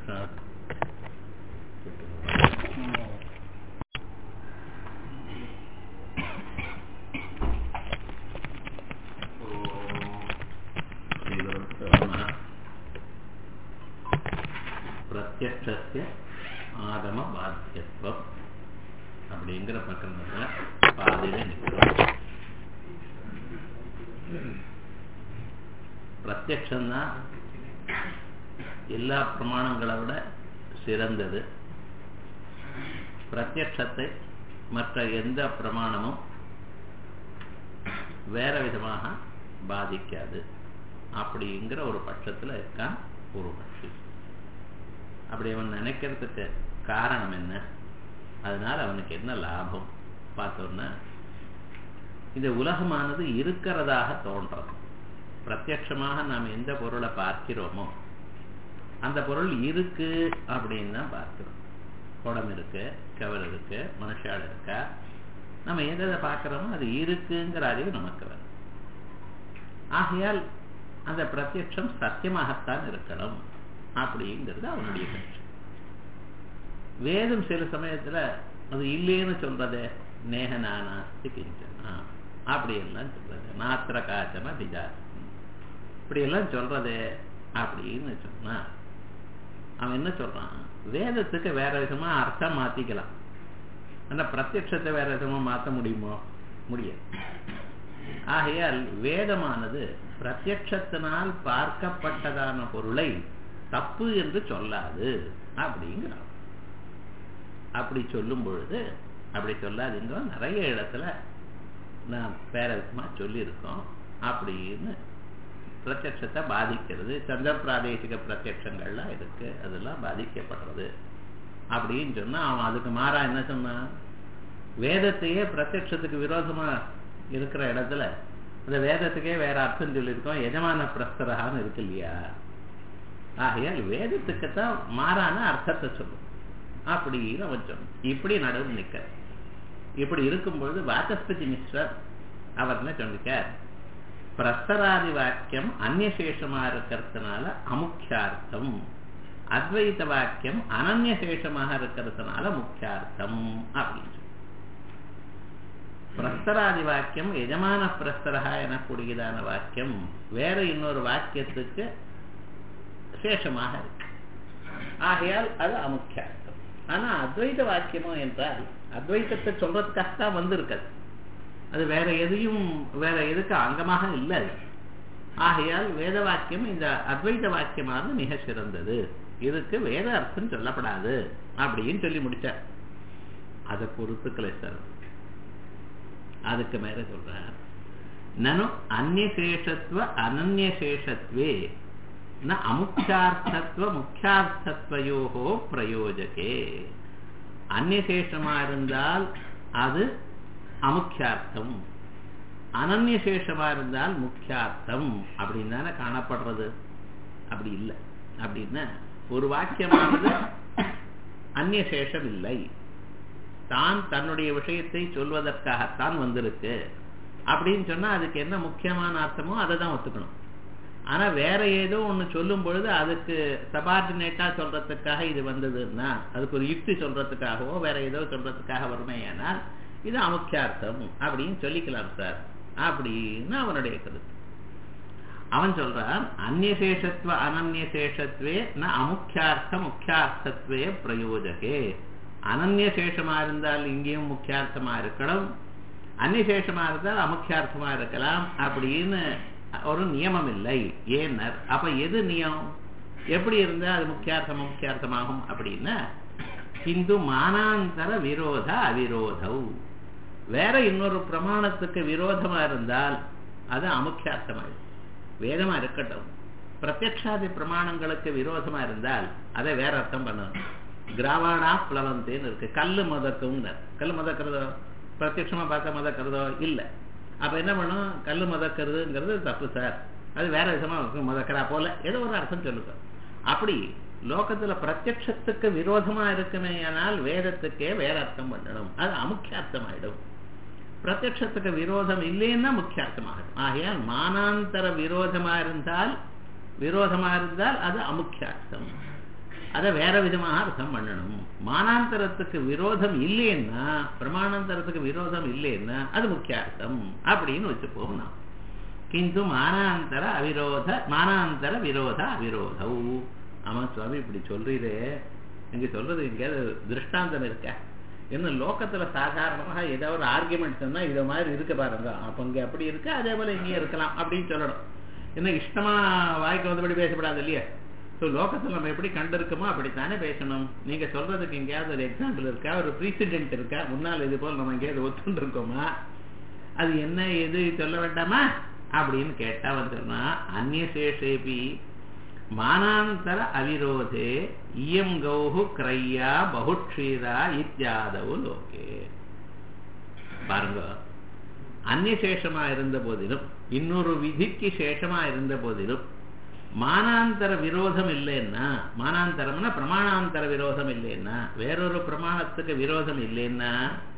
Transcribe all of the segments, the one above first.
start. பிரத்யட்சத்திய ஆகம பாத்தியத்துவம் அப்படிங்கிற பிரகரணத்துல பாதியில நிற்கிறோம் பிரத்யக்ஷம்தான் எல்லா பிரமாணங்களை விட சிறந்தது பிரத்யட்சத்தை மற்ற எந்த பிரமாணமும் வேற விதமாக பாதிக்காது அப்படிங்கிற ஒரு பட்சத்தில் இருக்கான் பூர்வபக்ஷி அப்படி அவன் நினைக்கிறதுக்கு காரணம் என்ன அதனால அவனுக்கு என்ன லாபம் பார்த்தோன்னா இந்த உலகமானது இருக்கிறதாக தோன்றது பிரத்யட்சமாக நாம் எந்த பொருளை பார்க்கிறோமோ அந்த பொருள் இருக்கு அப்படின்னு தான் பார்க்கிறோம் குடம் இருக்கு கவர் இருக்கு மனுஷால் இருக்கா நம்ம எதை பார்க்கிறோமோ அது இருக்குங்கிற அறிவு நமக்கு வரும் ஆகையால் அந்த பிரத்யட்சம் சத்தியமாகத்தான் இருக்கணும் அப்படிங்கிறது அவனுடைய கட்சி வேதம் சில சமயத்துல அது இல்லைன்னு சொல்றது நேக நானாஸ்தி கிஞ்சனா அப்படி எல்லாம் சொல்றது நாத்திர காச்சன திஜாஸ்தி இப்படி எல்லாம் சொல்றது அப்படின்னு சொன்னா அவன் என்ன சொல்றான் வேதத்துக்கு வேற விதமா அர்த்தம் மாத்திக்கலாம் ஆனா பிரத்யட்சத்தை வேற விதமா மாத்த முடியுமோ முடியாது ஆகையால் வேதமானது பிரத்யட்சத்தினால் பார்க்கப்பட்டதான பொருளை தப்பு என்று சொல்லாது அப்படிங்கிறான் அப்படி சொல்லும் பொழுது அப்படி சொல்லாதுங்க நிறைய இடத்துல நான் வேற விதமா சொல்லியிருக்கோம் அப்படின்னு பிரத்யட்சத்தை பாதிக்கிறது சந்திர பிராதேசிக பிரத்யட்சங்கள்லாம் இருக்கு அதெல்லாம் பாதிக்கப்படுறது அப்படின்னு சொன்னா அவன் அதுக்கு மாறா என்ன சொன்னான் வேதத்தையே பிரத்யட்சத்துக்கு விரோதமா இருக்கிற இடத்துல அந்த வேதத்துக்கே வேற அர்த்தம் சொல்லியிருக்கோம் எஜமான பிரஸ்தரகான்னு இருக்கு இல்லையா ஆகையால் வேதத்துக்கு தான் மாறான அர்த்தத்தை சொல்லும் அப்படின்னு அவன் சொன்னான் இப்படி நடுவு நிக்க இப்படி இருக்கும்பொழுது வாசஸ்பதி மிஸ்ரர் அவர் என்ன சொன்னிக்கார் பிரஸ்தராதி வாக்கியம் அந்நசேஷமா இருக்கிறதுனால அமுக்கியார்த்தம் அத்வைத வாக்கியம் அனன்யசேஷமாக இருக்கிறதுனால முக்கியார்த்தம் அப்படின்னு பிரஸ்தராதி வாக்கியம் எஜமான பிரஸ்தரகா எனக்கூடியதான வாக்கியம் வேற இன்னொரு வாக்கியத்துக்கு சேஷமாக இருக்கு ஆகையால் அது அமுக்கியார்த்தம் ஆனா அத்வைத வாக்கியமோ என்றால் அத்வைத்தத்தை சொல்றதுக்காகத்தான் வந்திருக்கிறது அது வேற எதையும் வேற எதுக்கு அங்கமாக இல்லை ஆகையால் வேத வாக்கியம் இந்த அத்வைத வாக்கியமானது மிக சிறந்தது இதுக்கு வேத அர்த்தம் சொல்லப்படாது அப்படின்னு சொல்லி முடிச்சார் அதை பொறுத்துக்கலை சார் அதுக்கு மேல சொல்றார் நனு அந்நசேஷத்துவ அனன்யசேஷத்வே ந அமுக்கியார்த்தத்துவ முக்கியார்த்தத்வயோகோ பிரயோஜகே அந்நசேஷமா இருந்தால் அது அமுக்கியார்த்தம் அனன்யசேஷமா இருந்தால் முக்கியார்த்தம் அப்படின்னு தானே காணப்படுறது அப்படி இல்லை அப்படின்னா ஒரு வாக்கியமானது அந்நியசேஷம் இல்லை தான் தன்னுடைய விஷயத்தை சொல்வதற்காகத்தான் வந்திருக்கு அப்படின்னு சொன்னா அதுக்கு என்ன முக்கியமான அர்த்தமோ அதை தான் ஒத்துக்கணும் ஆனா வேற ஏதோ ஒண்ணு சொல்லும் பொழுது அதுக்கு சபார்டினேட்டா சொல்றதுக்காக இது வந்ததுன்னா அதுக்கு ஒரு யுக்தி சொல்றதுக்காகவோ வேற ஏதோ சொல்றதுக்காக வருமேயானால் இது அமுக்கியார்த்தம் அப்படின்னு சொல்லிக்கலாம் சார் அப்படின்னு அவனுடைய கருத்து அவன் சொல்றான் அந்நசேஷத்துவ அனன்யசேஷத்வே ந அமுக்கியார்த்த முக்கியார்த்தத்வே பிரயோஜகே அனன்யசேஷமா இருந்தால் இங்கேயும் முக்கியார்த்தமா இருக்கணும் அந்நிசேஷமா இருந்தால் அமுக்கியார்த்தமா இருக்கலாம் அப்படின்னு ஒரு நியமம் இல்லை ஏன்னர் அப்ப எது நியமம் எப்படி இருந்தா அது முக்கியார்த்தம் முக்கியார்த்தமாகும் அப்படின்னா இந்து மானாந்தர விரோத அவிரோதம் வேற இன்னொரு பிரமாணத்துக்கு விரோதமா இருந்தால் அது அமுக்கியார்த்தமாயிடும் வேதமா இருக்கட்டும் பிரத்யக்ஷாதி பிரமாணங்களுக்கு விரோதமா இருந்தால் அதை வேற அர்த்தம் பண்ணணும் கிராவானா பிளவந்தேன்னு இருக்கு கல்லு மதக்கும் கல்லு மதக்கிறதோ பிரத்யட்சமா பார்க்க மதக்கிறதோ இல்லை அப்ப என்ன பண்ணும் கல்லு மதக்கிறதுங்கிறது தப்பு சார் அது வேற விதமா மதக்கிறா போல ஏதோ ஒரு அர்த்தம் சொல்லுங்க அப்படி லோகத்துல பிரத்யட்சத்துக்கு விரோதமா இருக்குமே ஆனால் வேதத்துக்கே வேற அர்த்தம் பண்ணணும் அது அமுக்கியார்த்தம் ஆயிடும் பிரத்யட்சத்துக்கு விரோதம் இல்லைன்னா முக்கியார்த்தமாகட்டும் ஆகையால் மானாந்தர விரோதமா இருந்தால் விரோதமா இருந்தால் அது அமுக்கியார்த்தம் அதை வேற விதமாக அர்த்தம் பண்ணணும் மானாந்தரத்துக்கு விரோதம் இல்லைன்னா பிரமாணாந்தரத்துக்கு விரோதம் இல்லைன்னா அது முக்கிய அர்த்தம் அப்படின்னு வச்சுப்போம் நாம் கிந்து மானாந்தர அவிரோத மானாந்தர விரோத அவிரோதௌ ஆமா சுவாமி இப்படி சொல்றீரே நீங்க சொல்றது எங்கேயாவது திருஷ்டாந்தம் இருக்கா இன்னும் லோகத்துல சாதாரணமாக ஏதாவது ஒரு ஆர்குமெண்ட் சொன்னா இத மாதிரி இருக்க பாருங்க அப்ப இங்க அப்படி இருக்கு அதே போல இங்கேயும் இருக்கலாம் அப்படின்னு சொல்லணும் என்ன இஷ்டமா வாய்க்கு வந்தபடி பேசப்படாது இல்லையா ஸோ லோகத்தில் நம்ம எப்படி கண்டிருக்கோமோ அப்படித்தானே பேசணும் நீங்க சொல்றதுக்கு எங்கேயாவது ஒரு எக்ஸாம்பிள் இருக்கா ஒரு ப்ரீசிடென்ட் இருக்கா முன்னால் இது போல் நம்ம எங்கேயாவது ஒத்துண்டு இருக்கோமா அது என்ன எது சொல்ல வேண்டாமா அப்படின்னு கேட்டா வந்துருன்னா அந்நியசேஷேபி மானாந்தர அவிரோதே இயம் கௌஹு கிரையா பகுட்சீரா இத்தியாதவு லோகே பாருங்க அந்நியசேஷமா இருந்த போதிலும் இன்னொரு விதிக்கு சேஷமா இருந்த போதிலும் மானாந்தர விரோதம் இல்லைன்னா மானாந்தரம்னா பிரமாணாந்தர விரோதம் இல்லைன்னா வேறொரு பிரமாணத்துக்கு விரோதம் இல்லைன்னா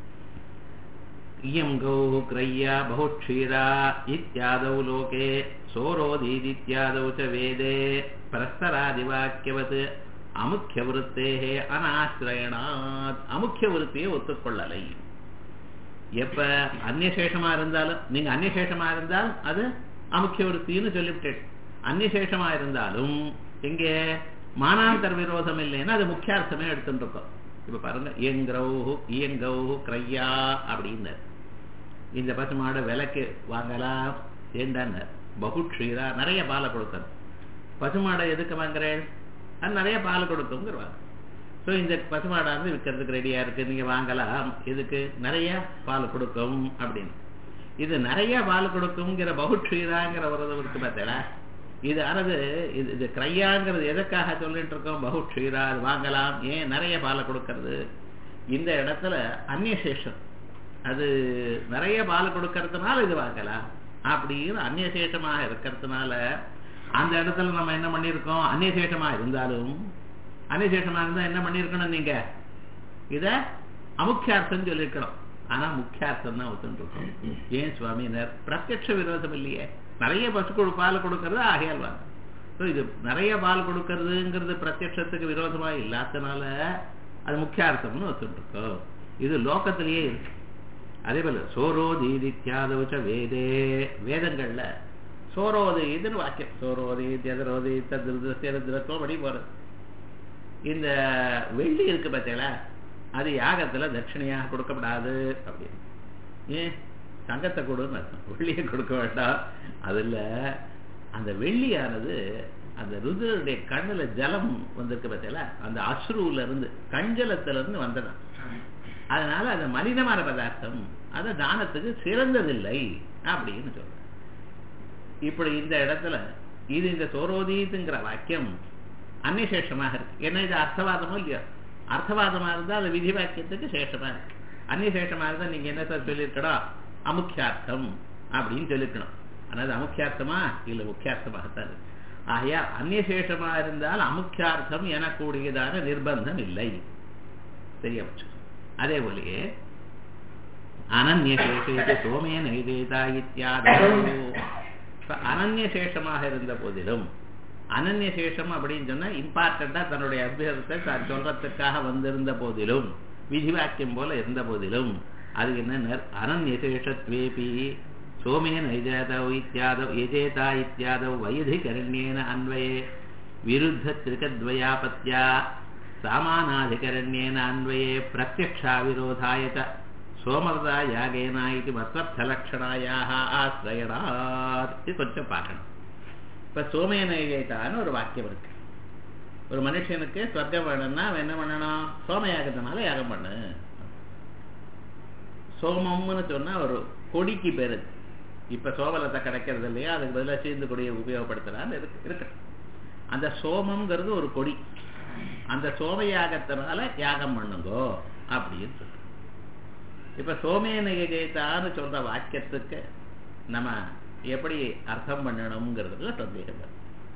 இயம் கௌ கிரையா பகுட்சீரா இத்தியாதௌ லோகே சோரோதீதித்யாதௌ ச வேதே பிரஸ்தராதிவாக்கியவத் அமுக்கிய விருத்தேகே அனாசிரயணாத் அமுக்கிய விருத்தியை ஒத்துக்கொள்ளலை எப்ப அந்நியசேஷமா இருந்தாலும் நீங்க அந்நியசேஷமா இருந்தால் அது அமுக்கிய விருத்தின்னு சொல்லிவிட்டேன் அந்நியசேஷமா இருந்தாலும் இங்கே மானாந்தர விரோதம் இல்லைன்னா அது முக்கியார்த்தமே எடுத்துட்டு இருக்கோம் இப்ப பாருங்க இயங்கௌ இயங்கௌ கிரையா அப்படின்னு இந்த பசுமாடை விலைக்கு வாங்கலாம் ஏண்டான்னு பகுட்சீரா நிறைய பாலை கொடுக்கணும் பசுமாடை எதுக்கு வாங்குறேன் அது நிறைய பால் கொடுக்குங்கிறவாங்க ஸோ இந்த பசுமாடானது விற்கிறதுக்கு ரெடியா இருக்கு நீங்க வாங்கலாம் இதுக்கு நிறைய பால் கொடுக்கும் அப்படின்னு இது நிறைய பால் கொடுக்குங்கிற பகுட்சீராங்கிற ஒரு இருக்கு பார்த்தீங்களா இது ஆனது இது இது கிரையாங்கிறது எதுக்காக சொல்லிட்டு இருக்கோம் பகுட்சீரா அது வாங்கலாம் ஏன் நிறைய பாலை கொடுக்கறது இந்த இடத்துல அந்நியசேஷம் அது நிறைய பால் கொடுக்கறதுனால இது வாங்கலாம் அப்படின்னு அந்நியசேஷமாக இருக்கிறதுனால அந்த இடத்துல நம்ம என்ன பண்ணியிருக்கோம் அந்நியசேஷமா இருந்தாலும் அந்நியசேஷமா இருந்தா என்ன பண்ணிருக்கணும் நீங்க இத அமுக்கியார்த்தம் சொல்லிருக்கணும் ஆனா முக்கியார்த்தம் தான் ஒத்துருக்கோம் ஏன் சுவாமினர் பிரத்யட்ச விரோதம் இல்லையே நிறைய பசு கொடு பால் கொடுக்கறது ஆகையால் வாங்க ஸோ இது நிறைய பால் கொடுக்கறதுங்கிறது பிரத்யட்சத்துக்கு விரோதமா இல்லாதனால அது முக்கியார்த்தம்னு ஒத்துருக்கோம் இது லோகத்திலேயே இருக்கு அதே போல சோரோதீதித்யாதவச்ச வேதே வேதங்கள்ல சோரோதீதுன்னு வாக்கியம் சோரோதி தியதரோதி ததிருதம் படி போறது இந்த வெள்ளி இருக்கு பார்த்தீங்களா அது யாகத்துல தட்சிணையாக கொடுக்கப்படாது அப்படின்னு ஏன் தங்கத்தை கொடுன்னு அர்த்தம் வெள்ளியை கொடுக்க வேண்டாம் அதுல அந்த வெள்ளியானது அந்த ருத்ரனுடைய கண்ணுல ஜலம் வந்திருக்கு பார்த்தீங்களா அந்த அஸ்ருல இருந்து கஞ்சலத்துல இருந்து வந்ததான் அதனால அது மனிதமான பதார்த்தம் அது தானத்துக்கு சிறந்ததில்லை அப்படின்னு சொல்ற இப்படி இந்த இடத்துல இது இந்த சோரோதீதுங்கிற வாக்கியம் அந்நியசேஷமாக இருக்கு ஏன்னா இது அர்த்தவாதமோ இல்லையோ அர்த்தவாதமா இருந்தா அது விதி வாக்கியத்துக்கு சேஷமா இருக்கு அந்நியசேஷமா இருந்தா நீங்க என்ன சார் சொல்லியிருக்கணும் அமுக்கியார்த்தம் அப்படின்னு சொல்லிருக்கணும் ஆனால் அது அமுக்கியார்த்தமா இல்ல முக்கியார்த்தமாகத்தான் இருக்கு ஆகையா அந்நியசேஷமா இருந்தால் அமுக்கியார்த்தம் எனக்கூடியதான நிர்பந்தம் இல்லை தெரிய வச்சு அதே போலயே அனன்யசேஷே சோமே நைதேதா இத்தியாதோ அனன்யசேஷமாக இருந்த போதிலும் அனன்யசேஷம் அப்படின்னு சொன்னா இம்பார்ட்டண்டா தன்னுடைய அபியத்தை தான் சொல்றதுக்காக வந்திருந்த போதிலும் விதிவாக்கியம் போல இருந்த போதிலும் அது என்ன அனன்யசேஷத்வேபி சோமே நைஜாதவ் இத்தியாதவ் எஜேதா இத்தியாதவ் வைதிகரண்யேன அன்வயே விருத்த திருக்கத்வயாபத்யா சாமானாதிகரண்யேன அன்வயே பிரத்யக்ஷா விரோதாய சோமர்தா யாகேனா இது மத்வர்த்தலட்சணாயாக ஆசிரயணாத் இது கொஞ்சம் பார்க்கணும் இப்ப சோமேன இழைத்தான்னு ஒரு வாக்கியம் இருக்கு ஒரு மனுஷனுக்கு சொர்க்கம் வேணும்னா அவன் என்ன பண்ணணும் சோமயாகத்தினால யாகம் பண்ணு சோமம்னு சொன்னா ஒரு கொடிக்கு பேரு இப்ப சோமலத்தை கிடைக்கிறது இல்லையா அதுக்கு பதிலாக சீர்ந்து கொடியை உபயோகப்படுத்தலான்னு இருக்கு இருக்கட்டும் அந்த சோமம்ங்கிறது ஒரு கொடி அந்த சோமயாகத்தினால யாகம் பண்ணுங்கோ அப்படின்னு சொல்லு இப்ப சோமேன எஜேதான்னு சொல்ற வாக்கியத்துக்கு நம்ம எப்படி அர்த்தம் பண்ணணுங்கிறதுல சந்தேகம்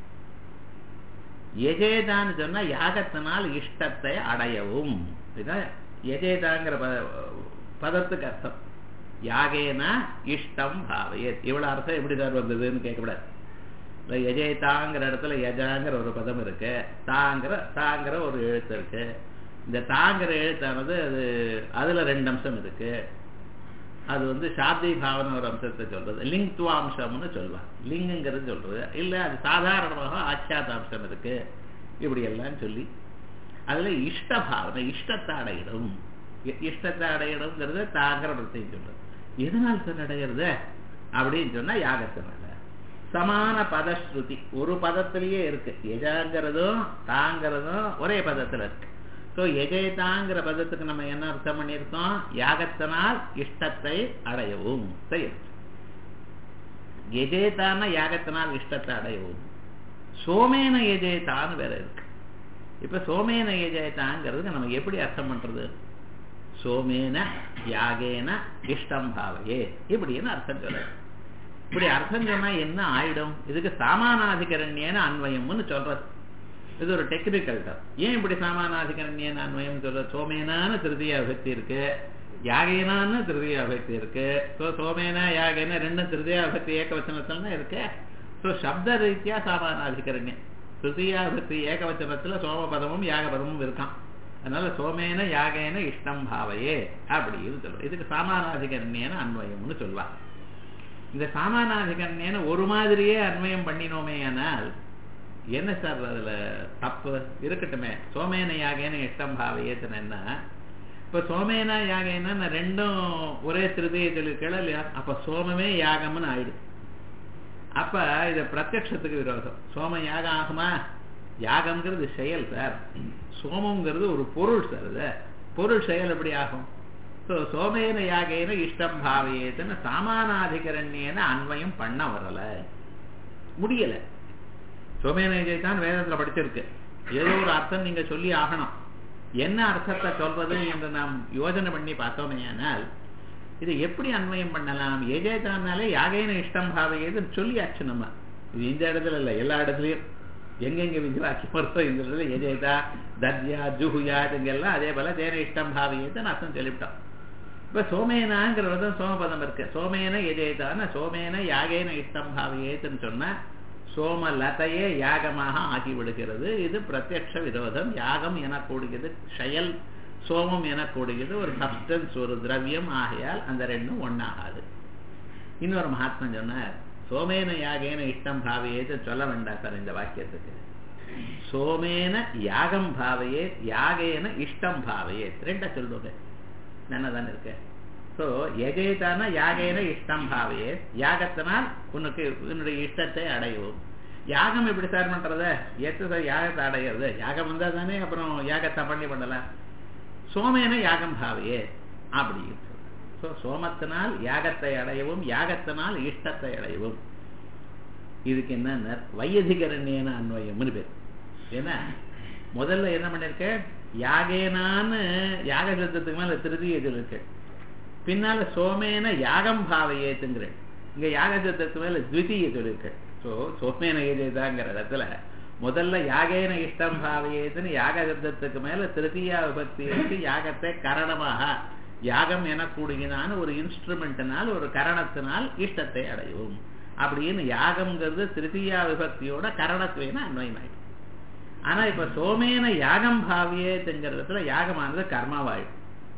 எஜேதான்னு சொன்னா யாகத்தினால் இஷ்டத்தை அடையவும் இதுதான் எஜேதாங்கிற பதத்துக்கு அர்த்தம் யாகேனா இஷ்டம் பாவையத் இவ்வளவு அர்த்தம் எப்படி சார் வந்ததுன்னு கேட்கக்கூடாது இல்லை எஜேதாங்கிற இடத்துல யஜாங்கிற ஒரு பதம் இருக்கு தாங்கிற தாங்கிற ஒரு எழுத்து இருக்கு இந்த தாங்கிற எழுத்தானது அது அதுல ரெண்டு அம்சம் இருக்கு அது வந்து சாப்தி பாவன ஒரு அம்சத்தை சொல்றது லிங்க்துவாம்சம்னு சொல்லுவாங்க லிங்குங்கிறது சொல்றது இல்லை அது சாதாரணமாக ஆச்சாதாம்சம் இருக்கு இப்படி எல்லாம் சொல்லி அதுல இஷ்ட பாவனை இஷ்டத்தை அடையிடும் இஷ்டத்தை அடையிடும்ங்கிறது தாங்கிற பிரத்தையும் சொல்றது எதனால் சார் அடையிறது அப்படின்னு சொன்னா யாகத்தினால சமான பதஸ்ருதி ஒரு பதத்திலேயே இருக்கு எஜாங்கிறதும் தாங்கிறதும் ஒரே பதத்துல இருக்கு ஸோ எஜயதாங்கிற பதத்துக்கு நம்ம என்ன அர்த்தம் பண்ணியிருக்கோம் யாகத்தினால் இஷ்டத்தை அடையவும் செய்யும் எஜேதான யாகத்தினால் இஷ்டத்தை அடையவும் சோமேன எஜேதான்னு வேற இருக்கு இப்ப சோமேன எஜேதாங்கிறது நம்ம எப்படி அர்த்தம் பண்றது சோமேன யாகேன இஷ்டம் பாவையே இப்படின்னு அர்த்தம் சொல்றது இப்படி அர்த்தம் சொன்னா என்ன ஆயிடும் இதுக்கு சாமானாதிகரண்யன அன்வயம்னு சொல்றது இது ஒரு டெக்னிக்கல் தான் ஏன் இப்படி சாமானாதிகரண்யன அன்வயம் சொல்ற சோமேனான்னு திருதியா விபக்தி இருக்கு யாகேனான்னு திருதியா விபக்தி இருக்கு ஸோ சோமேனா யாகேன ரெண்டும் திருதியா விபக்தி ஏகவச்சனத்துல இருக்கு ஸோ சப்த ரீதியா சாமானாதிகரண்யம் திருதியா விபக்தி ஏகவச்சனத்துல சோமபதமும் யாகபதமும் இருக்கான் அதனால சோமேன யாகேன இஷ்டம் பாவையே அப்படின்னு சொல்லுவோம் இதுக்கு சாமானாதிகரண்யன அன்வயம்னு சொல்லுவாங்க இந்த சாமானாதிகரண்யன ஒரு மாதிரியே அன்வயம் பண்ணினோமே ஆனால் என்ன சார் அதுல தப்பு இருக்கட்டுமே சோமேன யாகேன இஷ்டம் பாவையேத்தனா இப்ப சோமேனா யாகேனா ரெண்டும் ஒரே திருதயத்தில் இருக்கல இல்லையா அப்ப சோமமே யாகம்னு ஆயிடுது அப்ப இது பிரத்யட்சத்துக்கு விரோதம் சோம யாகம் ஆகுமா யாகம்ங்கிறது செயல் சார் சோமங்கிறது ஒரு பொருள் சார் அது பொருள் செயல் எப்படி ஆகும் ஸோ சோமேன யாகேன இஷ்டம் பாவையேதுன்னு சாமானாதிகரண்யேன அன்வயம் பண்ண வரல முடியல சோமேன தான் வேதத்துல படிச்சிருக்கு ஏதோ ஒரு அர்த்தம் நீங்க சொல்லி ஆகணும் என்ன அர்த்தத்தை சொல்றது என்று நாம் யோஜனை பண்ணி பார்த்தோமே ஆனால் இது எப்படி அன்வயம் பண்ணலாம் ஏஜேதானாலே யாகேன இஷ்டம் பாவையேதுன்னு சொல்லியாச்சு நம்ம இது இந்த இடத்துல இல்லை எல்லா இடத்துலயும் எங்கெங்க விதிவாக்கி வருதோ இந்த இடத்துல எஜேதா தத்யா ஜுஹுயா இதுங்கெல்லாம் அதே போல தேன இஷ்டம் பாவையேதுன்னு அர்த்தம் சொல்லிவிட்டோம் இப்ப சோமேனாங்கிறது சோமபதம் இருக்கு சோமேன எஜேதான சோமேன யாகேன இஷ்டம் பாவையேதுன்னு சொன்னா சோமலதையே யாகமாக ஆகிவிடுகிறது இது பிரத்யக்ஷ விரோதம் யாகம் எனக்கூடியது செயல் சோமம் எனக்கூடியது ஒரு சப்ஸ்டன்ஸ் ஒரு திரவியம் ஆகையால் அந்த ரெண்டும் ஒன்னாகாது இன்னொரு மகாத்மா சொன்னார் சோமேன யாகேன இஷ்டம் பாவையேது சொல்ல வேண்டாம் சார் இந்த வாக்கியத்துக்கு சோமேன யாகம் பாவையே யாகேன இஷ்டம் பாவையே ரெண்டா சொல்லுங்க தானே இருக்க ஸோ எஜேதான யாகேன இஷ்டம் பாவையே யாகத்தினால் உனக்கு உன்னுடைய இஷ்டத்தை அடையவும் யாகம் எப்படி சார் பண்றத எத்து சார் யாகத்தை அடையிறது யாகம் வந்தா தானே அப்புறம் யாகத்தை பண்ணி பண்ணலாம் சோமேன யாகம் பாவையே அப்படி ஸோ சோமத்தினால் யாகத்தை அடையவும் யாகத்தினால் இஷ்டத்தை அடையவும் இதுக்கு என்ன வையதிகரண்யன அன்வயம்னு பேர் ஏன்னா முதல்ல என்ன பண்ணிருக்க யாகேனான்னு யாக சத்தத்துக்கு மேல திருதிய இருக்கு பின்னால சோமேன யாகம் பாவையேத்துங்கிறேன் இங்க யாக சத்தத்துக்கு மேல த்விதீய சொல்லிருக்கு ஸோ சோமேன ஏதேதாங்கிற இடத்துல முதல்ல யாகேன இஷ்டம் பாவையேதுன்னு யாக சப்தத்துக்கு மேல திருத்தியா விபக்தி இருக்கு யாகத்தை கரணமாக யாகம் எனக்கூடியதான ஒரு இன்ஸ்ட்ருமெண்ட்னால் ஒரு கரணத்தினால் இஷ்டத்தை அடையும் அப்படின்னு யாகம்ங்கிறது திருத்தியா விபக்தியோட கரணத்துவேன அன்வயமாயிடும் ஆனா இப்ப சோமேன யாகம் பாவியேங்கிறதுல யாகமானது கர்மாவாயிடும்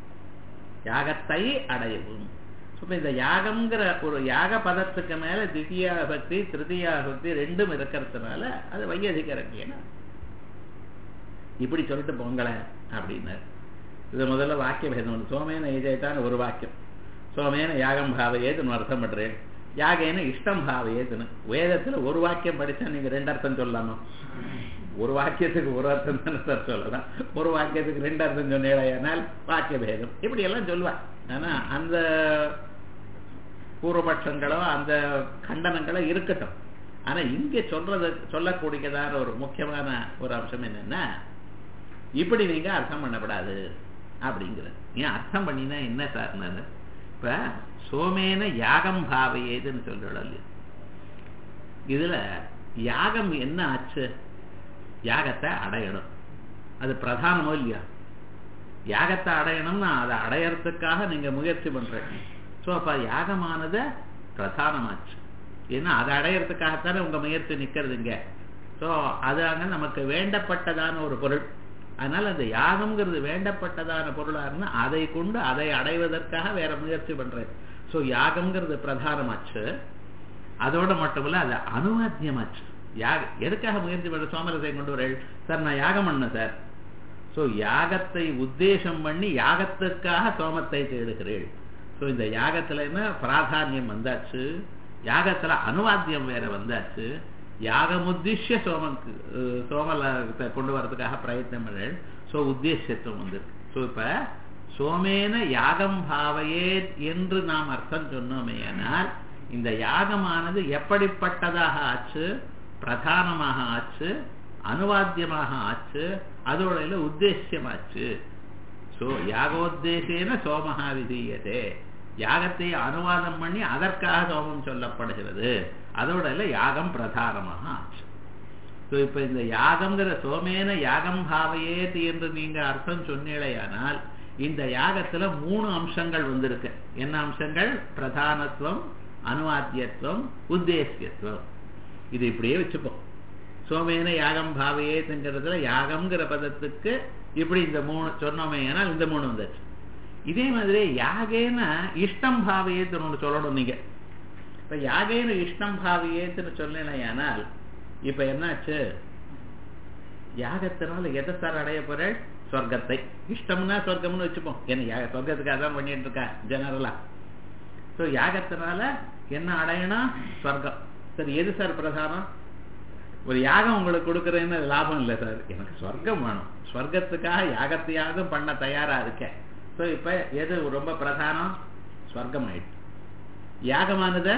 யாகத்தை அடையவும் இப்ப இந்த யாகம்ங்கிற ஒரு யாக பதத்துக்கு மேல தித்தியா பக்தி திருத்தியா பக்தி ரெண்டும் இருக்கிறதுனால அது வையதிகரண்யன இப்படி சொல்லிட்டு போங்களேன் அப்படின்னாரு இது முதல்ல வாக்கிய பேதம் சோமேன ஏஜேதான் ஒரு வாக்கியம் சோமேன யாகம் பாவையேதுன்னு அர்த்தம் பண்றேன் யாகேன இஷ்டம் பாவையேதுன்னு வேதத்துல ஒரு வாக்கியம் படிச்சா நீங்க ரெண்டு அர்த்தம் சொல்லலாமா ஒரு வாக்கியத்துக்கு ஒரு அர்த்தம் தானே சார் சொல்லலாம் ஒரு வாக்கியத்துக்கு ரெண்டு அர்த்தம் சொன்னேனால் வாக்கிய பேதம் இப்படி எல்லாம் சொல்லுவா ஆனா அந்த பூர்வபட்சங்களோ அந்த கண்டனங்களோ இருக்கட்டும் ஆனா இங்க சொல்றது சொல்லக்கூடியதான ஒரு முக்கியமான ஒரு அம்சம் என்னன்னா இப்படி நீங்க அர்த்தம் பண்ணப்படாது அப்படிங்கிறது ஏன் அர்த்தம் பண்ணினா என்ன சார்னாரு இப்ப சோமேன யாகம் பாவையேதுன்னு சொல்றோம் இதுல யாகம் என்ன ஆச்சு யாகத்தை அடையணும் அது பிரதானமோ இல்லையா யாகத்தை அடையணும்னா அதை அடையறதுக்காக நீங்க முயற்சி பண்றீங்க ஸோ அப்ப யாகமானது பிரதானமாச்சு ஏன்னா அதை அடையிறதுக்காகத்தானே உங்க முயற்சி நிக்கிறது இங்க ஸோ அது அங்க நமக்கு வேண்டப்பட்டதான ஒரு பொருள் அதனால அந்த யாகம்ங்கிறது வேண்டப்பட்டதான பொருளா இருந்தா அதை கொண்டு அதை அடைவதற்காக வேற முயற்சி பண்றேன் ஸோ யாகம்ங்கிறது பிரதானமாச்சு அதோட மட்டுமில்ல அது அனுவாத்தியமாச்சு யாக எதுக்காக முயற்சி பண்ற சோமரசை கொண்டு வரேள் சார் நான் யாகம் பண்ணேன் சார் ஸோ யாகத்தை உத்தேசம் பண்ணி யாகத்துக்காக சோமத்தை தேடுகிறேள் ஸோ இந்த யாகத்துல என்ன பிராதானியம் வந்தாச்சு யாகத்துல அனுவாத்தியம் வேற வந்தாச்சு யாகமுத்திஷ்ய சோமக்கு சோமலத்தை கொண்டு வரதுக்காக பிரயத்னம் பண்ணேள் ஸோ உத்தேசியத்துவம் வந்திருக்கு ஸோ இப்ப சோமேன யாகம் பாவையேத் என்று நாம் அர்த்தம் சொன்னோமேயானால் இந்த யாகமானது எப்படிப்பட்டதாக ஆச்சு பிரதானமாக ஆச்சு அனுவாத்தியமாக ஆச்சு அதோட உத்தேசியமாச்சு சோ யாகோத்தேசேன சோமஹா விதீயதே யாகத்தை அனுவாதம் பண்ணி அதற்காக சோமம் சொல்லப்படுகிறது அதோட இல்ல யாகம் பிரதானமாக ஆச்சு ஸோ இப்ப இந்த யாகம்ங்கிற சோமேன யாகம் பாவையேத் என்று நீங்க அர்த்தம் சொன்னீழையானால் இந்த யாகத்துல மூணு அம்சங்கள் வந்திருக்கு என்ன அம்சங்கள் பிரதானத்துவம் அனுவாத்தியத்துவம் உத்தேசியத்துவம் இது இப்படியே வச்சுப்போம் சோமேன யாகம் பாவையேத்துங்கிறதுல யாகம்ங்கிற பதத்துக்கு இப்படி இந்த மூணு சொன்னோமே ஏனால் இந்த மூணு வந்துச்சு இதே மாதிரி யாகேன இஷ்டம் பாவையேத்துன்னு ஒன்று சொல்லணும் நீங்க இப்ப யாகேன இஷ்டம் பாவையேத்துன்னு சொன்னேனால் இப்ப என்னாச்சு யாகத்தினால எதை சார் அடைய போற சொர்க்கத்தை இஷ்டம்னா சொர்க்கம்னு வச்சுப்போம் என்ன சொர்க்கத்துக்காக தான் பண்ணிட்டு இருக்கா ஜெனரலா ஸோ யாகத்தினால என்ன அடையணும் சொர்க்கம் சரி எது சார் பிரதானம் ஒரு யாகம் உங்களுக்கு கொடுக்குறேன்னு லாபம் இல்லை சார் எனக்கு சொர்க்கம் வேணும் ஸ்வர்க்கத்துக்காக யாகத்தையாவது பண்ண தயாரா இருக்கேன் ஸோ இப்ப எது ரொம்ப பிரதானம் ஸ்வர்க்கம் ஆயிடுச்சு யாகமானத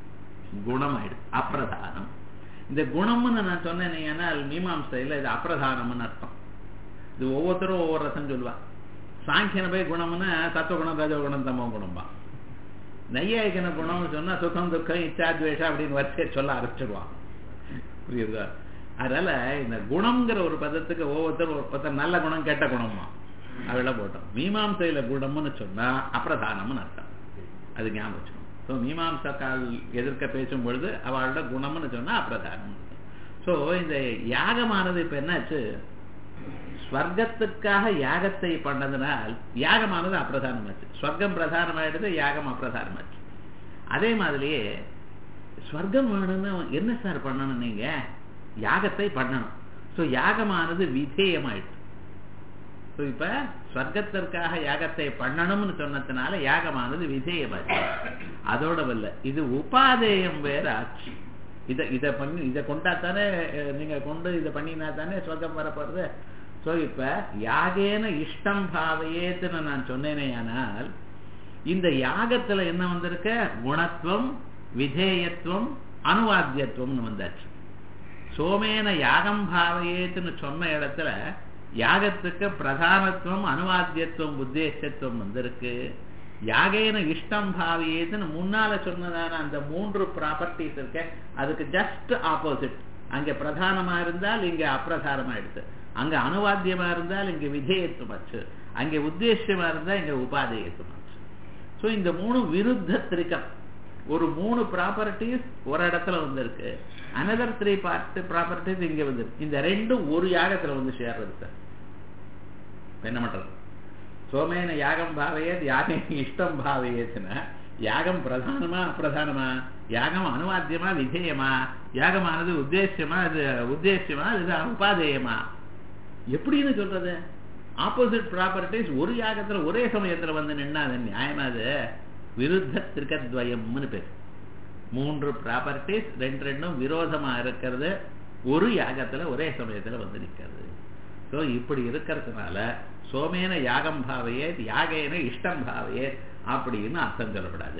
குணம் ஆயிடுச்சு அப்பிரதானம் இந்த குணம்னு நான் சொன்னேன் ஏன்னால் மீமாம்சையில் இது அப்பிரதானம்னு அர்த்தம் இது ஒவ்வொருத்தரும் ஒவ்வொரு ரசம் சொல்லுவா சாங்கியன போய் குணம்னு சத்துவகுணம் ரஜகுணம் தமோ குணம்பா நையாயிக்கன குணம்னு சொன்னா சுகம் துக்கம் இச்சா துவேஷா அப்படின்னு வரிசையை சொல்ல ஆரம்பிச்சிடுவான் புரியுதா அதனால இந்த குணம்ங்கிற ஒரு பதத்துக்கு ஒவ்வொருத்தரும் ஒருத்தர் நல்ல குணம் கெட்ட குணமா அதெல்லாம் போட்டோம் மீமாம்சையில குணம்னு சொன்னா அப்பிரதானம்னு அர்த்தம் அது ஞாபகம் வச்சுக்கணும் ஸோ மீமாம்சக்கால் எதிர்க்க பேசும் பொழுது அவளோட குணம்னு சொன்னா அப்பிரதானம் ஸோ இந்த யாகமானது இப்ப என்னாச்சு ஸ்வர்க்கத்துக்காக யாகத்தை பண்ணதுனால் யாகமானது அப்பிரதானமாச்சு ஸ்வர்க்கம் பிரதானமாயிடுது யாகம் அப்பிரதானமாச்சு அதே மாதிரியே ஸ்வர்க்கம் வேணும்னு என்ன சார் பண்ணணும் நீங்க யாகத்தை பண்ணணும் ஸோ யாகமானது விதேயமாயிடுச்சு ஸோ இப்ப ஸ்வர்க்கத்திற்காக யாகத்தை பண்ணணும்னு சொன்னதுனால யாகமானது விதேயமாச்சு அதோட வல்ல இது உபாதேயம் வேற ஆச்சு இதை இதை பண்ணி இதை கொண்டா தானே நீங்க கொண்டு இதை பண்ணினா தானே சொர்க்கம் வரப்போறது ஸோ இப்ப யாகேன இஷ்டம் பாவையேத்துன்னு நான் சொன்னேனே ஆனால் இந்த யாகத்துல என்ன வந்திருக்க குணத்துவம் விதேயத்துவம் அனுவாத்தியத்துவம்னு வந்தாச்சு சோமேன யாகம் பாவையேத்துன்னு சொன்ன இடத்துல யாகத்துக்கு பிரதானத்துவம் அனுவாத்தியத்துவம் உத்தேசத்துவம் வந்திருக்கு யாகேன இஷ்டம் பாவியேதுன்னு முன்னால சொன்னதான அந்த மூன்று ப்ராப்பர்ட்டிஸ் இருக்க அதுக்கு ஜஸ்ட் ஆப்போசிட் அங்க பிரதானமா இருந்தால் இங்க அப்பிரதானமா எடுத்து அங்க அனுவாத்தியமா இருந்தால் இங்க விதேயத்துவமாச்சு அங்க உத்தேசியமா இருந்தா இங்க உபாதேயத்துவமாச்சு ஸோ இந்த மூணு விருத்த திரிக்கம் ஒரு மூணு ப்ராப்பர்ட்டிஸ் ஒரு இடத்துல வந்திருக்கு அனதர் த்ரீ பார்ட் ப்ராப்பர்ட்டிஸ் இங்க வந்திருக்கு இந்த ரெண்டும் ஒரு யாகத்துல வந்து சேர்றது சார் என்ன பண்றது சோமேன யாகம் பாவையது யாகம் இஷ்டம் பாவையதுன்னா யாகம் பிரதானமா அப்பிரதானமா யாகம் அனுவாத்தியமா விதேயமா யாகமானது உத்தேசியமா இது உத்தேசியமா இது உபாதேயமா எப்படின்னு சொல்றது ஆப்போசிட் ப்ராப்பர்ட்டிஸ் ஒரு யாகத்துல ஒரே சமயத்துல வந்து நின்னா அது நியாயமா அது விருத்த திருக்கத்வயம்னு பேர் மூன்று ப்ராப்பர்ட்டிஸ் ரெண்டு ரெண்டும் விரோதமா இருக்கிறது ஒரு யாகத்துல ஒரே சமயத்துல வந்து நிற்கிறது ஸோ இப்படி இருக்கிறதுனால சோமேன யாகம் பாவையே யாகேன இஷ்டம் பாவையே அப்படின்னு அர்த்தம் சொல்லப்படாது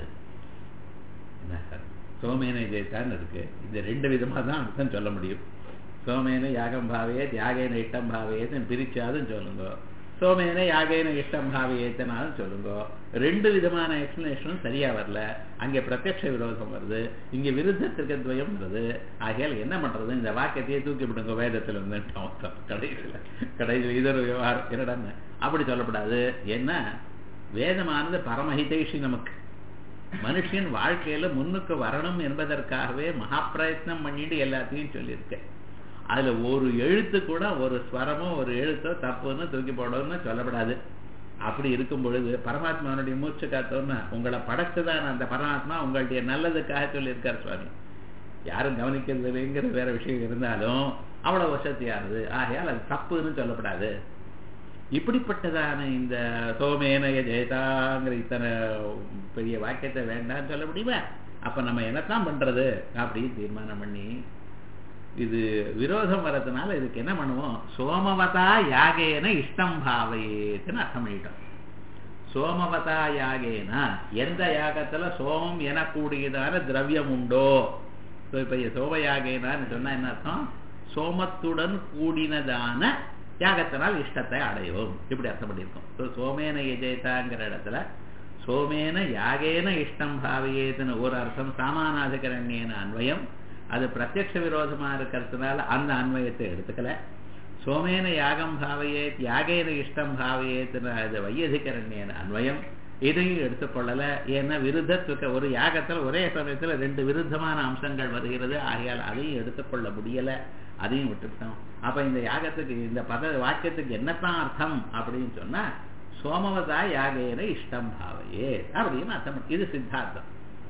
என்ன சார் சோமேன இதைத்தான் இருக்கு இந்த ரெண்டு விதமா தான் அர்த்தம் சொல்ல முடியும் சோமேன யாகம் பாவையே யாகேன இஷ்டம் பாவையேன்னு பிரிச்சாதும் சொல்லுங்க சோமேன யாகேன இஷ்டம் பாவையேத்தனாலும் சொல்லுங்க ரெண்டு விதமான எக்ஸ்பிளனேஷனும் சரியா வரல அங்கே பிரத்யட்ச விரோதம் வருது இங்க விருத்தத்திற்கு துவயம் வருது ஆகையால் என்ன பண்றது இந்த வாக்கியத்தையே தூக்கி விடுங்க வேதத்துல இருந்து கடைசியில் கடைசியில் இதர் விவகாரம் என்னடான்னு அப்படி சொல்லப்படாது என்ன வேதமானது பரமஹிதைஷி நமக்கு மனுஷன் வாழ்க்கையில முன்னுக்கு வரணும் என்பதற்காகவே மகா பிரயத்னம் பண்ணிட்டு எல்லாத்தையும் சொல்லியிருக்கேன் அதுல ஒரு எழுத்து கூட ஒரு ஸ்வரமோ ஒரு எழுத்தோ தப்புன்னு தூக்கி போடணும்னு சொல்லப்படாது அப்படி இருக்கும் பொழுது பரமாத்மாவுடைய மூச்சு காத்தோன்னா உங்களை படைச்சுதான் அந்த பரமாத்மா உங்களுடைய நல்லதுக்காக சொல்லியிருக்கார் சுவாமி யாரும் கவனிக்கிறது இல்லைங்கிற வேற விஷயம் இருந்தாலும் அவ்வளவு வசதியானது ஆகையால் அது தப்புன்னு சொல்லப்படாது இப்படிப்பட்டதான இந்த சோமேனய ஜெயதாங்கிற இத்தனை பெரிய வாக்கியத்தை வேண்டாம்னு சொல்ல முடியுமா அப்ப நம்ம என்னத்தான் பண்றது அப்படின்னு தீர்மானம் பண்ணி இது விரோதம் வர்றதுனால இதுக்கு என்ன பண்ணுவோம் சோமவதா யாகேன இஷ்டம் பாவையேன்னு அர்த்தம் பண்ணிட்டோம் சோமவதா யாகேன எந்த யாகத்துல சோமம் எனக்கூடியதான திரவியம் உண்டோ இப்ப சோம யாகேனான்னு சொன்னா என்ன அர்த்தம் சோமத்துடன் கூடினதான யாகத்தினால் இஷ்டத்தை அடைவோம் இப்படி அர்த்தம் பண்ணியிருக்கோம் சோமேன எஜேதாங்கிற இடத்துல சோமேன யாகேன இஷ்டம் பாவையேதுன்னு ஒரு அர்த்தம் சாமானாதிகரண்யன அன்வயம் அது பிரத்யக்ஷ விரோதமா இருக்கிறதுனால அந்த அன்வயத்தை எடுத்துக்கல சோமேன யாகம் பாவையே யாகேன இஷ்டம் பாவையேத்துன்னு அது வையதிகரண்யன அன்வயம் இதையும் எடுத்துக்கொள்ளல ஏன்னா விருத்தத்துக்கு ஒரு யாகத்துல ஒரே சமயத்துல ரெண்டு விருத்தமான அம்சங்கள் வருகிறது ஆகையால் அதையும் எடுத்துக்கொள்ள முடியல அதையும் விட்டுட்டோம் அப்ப இந்த யாகத்துக்கு இந்த பத வாக்கியத்துக்கு என்னத்தான் அர்த்தம் அப்படின்னு சொன்னா சோமவதா யாகேன இஷ்டம் பாவையே அப்படின்னு அர்த்தம் இது சித்தார்த்தம்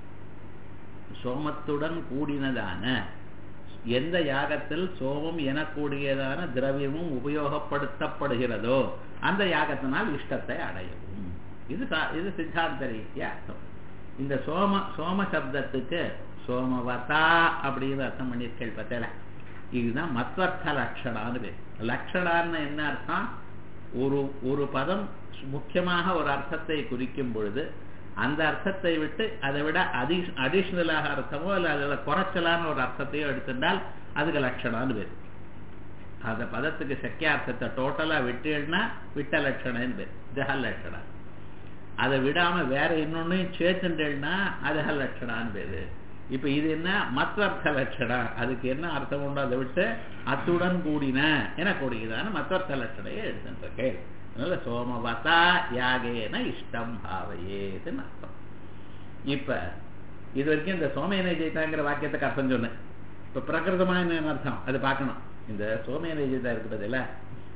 சோமத்துடன் கூடினதான எந்த யாகத்தில் சோமம் எனக்கூடியதான திரவியமும் உபயோகப்படுத்தப்படுகிறதோ அந்த யாகத்தினால் இஷ்டத்தை அடையவும் இது இது சித்தாந்த ரீதியா அர்த்தம் இந்த சோம சோம சப்தத்துக்கு சோமவதா அப்படின்னு அர்த்தம் பண்ணியிருக்கேள் பத்தல இதுதான் மத்வர்த்த லட்சணான்னு பேர் லட்சணான்னு என்ன அர்த்தம் ஒரு ஒரு பதம் முக்கியமாக ஒரு அர்த்தத்தை குறிக்கும் பொழுது அந்த அர்த்தத்தை விட்டு அதை விட அடி அடிஷ்னலாக அர்த்தமோ இல்லை அதில் குறைச்சலான ஒரு அர்த்தத்தையோ எடுத்திருந்தால் அதுக்கு லட்சணம்னு பேர் அந்த பதத்துக்கு சக்கியார்த்தத்தை டோட்டலா விட்டுனா விட்ட லட்சணம்னு பேர் ஜஹ லட்சணம் அதை விடாம வேற இன்னொன்னையும் சேர்த்துட்டேன்னா அது லட்சணான்னு பேரு இப்ப இது என்ன மத்வர்த்த லட்சணம் அதுக்கு என்ன அர்த்தம் உண்டோ அதை விட்டு அத்துடன் கூடின என கூடியதான மத்வர்த்த லட்சணையை எடுத்துருக்கேன் அதனால சோமவதா யாகேன இஷ்டம் பாவையேதுன்னு அர்த்தம் இப்ப இது வரைக்கும் இந்த சோமேன ஜெயிதாங்கிற வாக்கியத்துக்கு அர்த்தம் சொன்னேன் இப்ப பிரகிருதமா என்ன அர்த்தம் அது பார்க்கணும் இந்த சோமேன ஜெயிதா இருக்கிறது இல்ல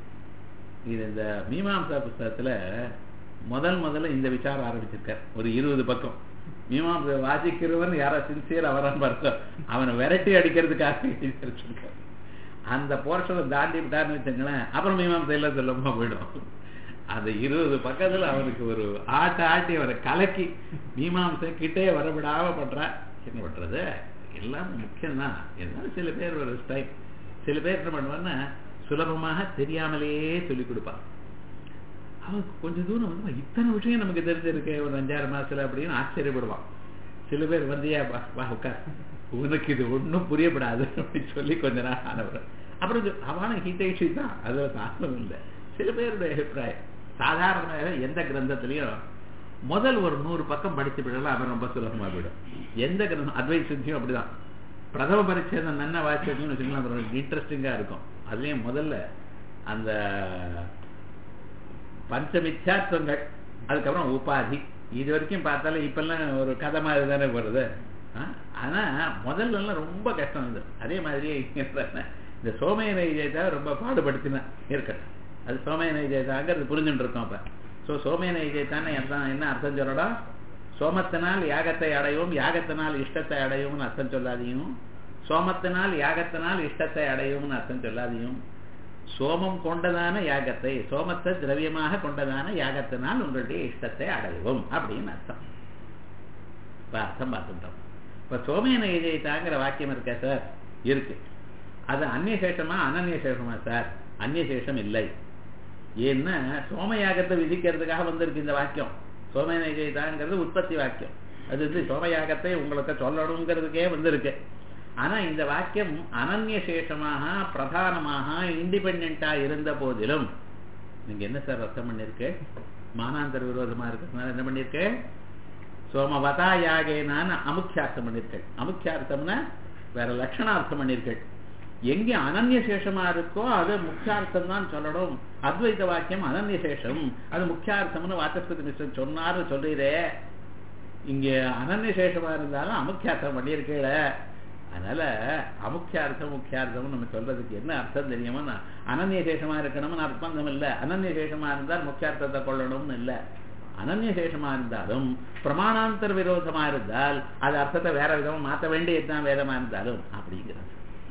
இது இந்த மீமாம்சா புஸ்தகத்துல முதல் முதல்ல இந்த விசாரம் ஆரம்பிச்சிருக்கார் ஒரு இருபது பக்கம் மீமாம்சை வாசிக்கிறவன் யாரோ சின்சியர் அவரான் பார்த்தோம் அவனை விரட்டி அடிக்கிறதுக்காக எழுதியிருக்கார் அந்த போர்ஷனை தாண்டி விட்டார்னு வச்சுங்களேன் அப்புறம் மீமாம்சை எல்லாம் சொல்லமா போயிடும் அந்த இருபது பக்கத்துல அவனுக்கு ஒரு ஆட்ட ஆட்டி அவரை கலக்கி மீமாம்சை கிட்டே வரவிடாம பண்றா என்ன பண்றது எல்லாம் முக்கியம்தான் இருந்தாலும் சில பேர் ஒரு ஸ்டைல் சில பேர் என்ன பண்ணுவான்னா சுலபமாக தெரியாமலேயே சொல்லிக் கொடுப்பான் அவனுக்கு கொஞ்சம் தூரம் வந்து இத்தனை விஷயம் நமக்கு தெரிஞ்சிருக்கு ஒரு அஞ்சாறு மாசத்துல அப்படின்னு ஆச்சரியப்படுவான் சில பேர் வந்து வா உட்கார் உனக்கு இது ஒன்றும் புரியப்படாது அப்படின்னு சொல்லி கொஞ்ச நாள் ஆனவர் அப்புறம் அவன ஹிதைஷி தான் அதுல காரணம் இல்லை சில பேருடைய அபிப்பிராயம் சாதாரணமாக எந்த கிரந்தத்திலையும் முதல் ஒரு நூறு பக்கம் படித்து விடலாம் அவன் ரொம்ப சுலபமா விடும் எந்த கிரந்தம் அத்வை சித்தியும் அப்படிதான் பிரதம பரிச்சேதம் நன்ன வாசிச்சதுன்னு வச்சுக்கலாம் அப்புறம் இன்ட்ரெஸ்டிங்கா இருக்கும் அதுலயும் முதல்ல அந்த பஞ்சமித்யாத்வங்கள் அதுக்கப்புறம் உபாதி இது வரைக்கும் பார்த்தாலும் இப்பெல்லாம் ஒரு கதை மாதிரி தானே வருது ஆனா முதல்ல எல்லாம் ரொம்ப கஷ்டம் இருந்தது அதே மாதிரி இந்த சோமயன விஜயதா ரொம்ப பாடுபடுத்தினா இருக்கட்டும் அது சோமயன விஜயதாங்கிறது புரிஞ்சுட்டு இருக்கோம் அப்ப சோ சோமயன விஜயத்தான என்ன அர்த்தம் சொல்லடா சோமத்தினால் யாகத்தை அடையும் யாகத்தினால் இஷ்டத்தை அடையும்னு அர்த்தம் சொல்லாதையும் சோமத்தினால் யாகத்தினால் இஷ்டத்தை அடையும்னு அர்த்தம் சொல்லாதையும் சோமம் கொண்டதான யாகத்தை சோமத்தை திரவியமாக கொண்டதான யாகத்தினால் உங்களுடைய இஷ்டத்தை அடைவோம் அப்படின்னு அர்த்தம் இப்ப அர்த்தம் பார்த்துட்டோம் இப்ப சோமேன எஜயித்தாங்கிற வாக்கியம் இருக்க சார் இருக்கு அது அந்நியசேஷமா அனன்யசேஷமா சார் அந்நியசேஷம் இல்லை ஏன்னா சோமயாகத்தை விதிக்கிறதுக்காக வந்திருக்கு இந்த வாக்கியம் சோமேன எஜயித்தாங்கிறது உற்பத்தி வாக்கியம் அது வந்து சோமயாகத்தை உங்களுக்கு சொல்லணுங்கிறதுக்கே வந்திருக்கு ஆனா இந்த வாக்கியம் அனன்யசேஷமாக பிரதானமாக இண்டிபெண்டா இருந்த போதிலும் நீங்க என்ன சார் அர்த்தம் பண்ணிருக்கு மானாந்தர விரோதமா இருக்கிறதுனால என்ன பண்ணிருக்கு சோமவதா யாகேனான்னு அமுக்கியார்த்தம் பண்ணிருக்கள் அமுக்கியார்த்தம்னா வேற லட்சணார்த்தம் பண்ணிருக்கள் எங்க அனன்யசேஷமா இருக்கோ அது முக்கியார்த்தம் தான் சொல்லணும் அத்வைத வாக்கியம் அனன்யசேஷம் அது முக்கியார்த்தம்னு வாச்சஸ்பதி மிஸ்ரன் சொன்னாரு சொல்றீரே இங்க அனன்யசேஷமா இருந்தாலும் அமுக்கியார்த்தம் பண்ணியிருக்கீங்கள அதனால அமுக்கியார்த்தம் முக்கியார்த்தம் நம்ம சொல்றதுக்கு என்ன அர்த்தம் தெரியுமா அனன்யசேஷமா இருக்கணும்னு அர்த்தம் இல்லை அனன்யசேஷமா இருந்தால் முக்கியார்த்தத்தை கொள்ளணும்னு இல்லை அனன்யசேஷமா இருந்தாலும் பிரமாணாந்தர விரோதமா இருந்தால் அது அர்த்தத்தை வேற விதமா மாற்ற வேண்டியதுதான் வேதமா இருந்தாலும் அப்படிங்கிறது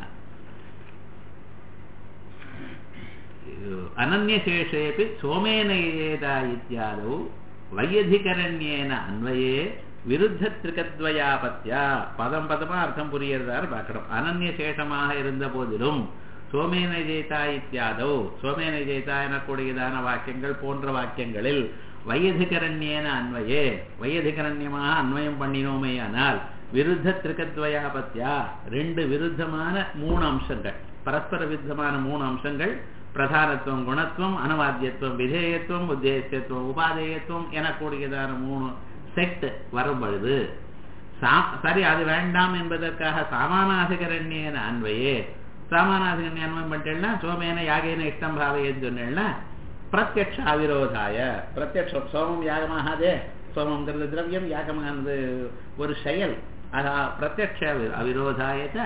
அனன்யசேஷேபி சோமேன ஏதா இத்தியாதௌ வையதிகரண்யேன அன்வயே விருத்த திரிகத்வயாபத்யா பதம் பதமா அர்த்தம் புரியறதாரு பார்க்கணும் அனன்யசேஷமாக இருந்த போதிலும் சோமேன ஜெயிதா இத்தியாதோ சோமேன ஜெயிதா எனக்கூடியதான வாக்கியங்கள் போன்ற வாக்கியங்களில் வையதிகரண்யேன அன்வயே வையதிகரண்யமாக அன்வயம் பண்ணினோமே ஆனால் விருத்த திரிகத்வயாபத்யா ரெண்டு விருத்தமான மூணு அம்சங்கள் பரஸ்பர விருத்தமான மூணு அம்சங்கள் பிரதானத்துவம் குணத்துவம் அனவாத்தியத்துவம் விதேயத்துவம் உத்தேசியத்துவம் உபாதேயத்துவம் எனக்கூடியதான மூணு செட் வரும் பொழுது சரி அது வேண்டாம் என்பதற்காக சாமானாதிகரண்யேன அன்வையே சாமானாதிகரண்ய அன்வயம் பண்ணிட்டேன்னா சோமேன யாகேன இஷ்டம் பாவையன்னு சொன்னேன்னா பிரத்யக்ஷ அவிரோதாய பிரத்யக்ஷ சோமம் யாகமாகாதே சோமங்கிறது திரவியம் யாகமானது ஒரு செயல் அதா பிரத்யக்ஷ அவிரோதாய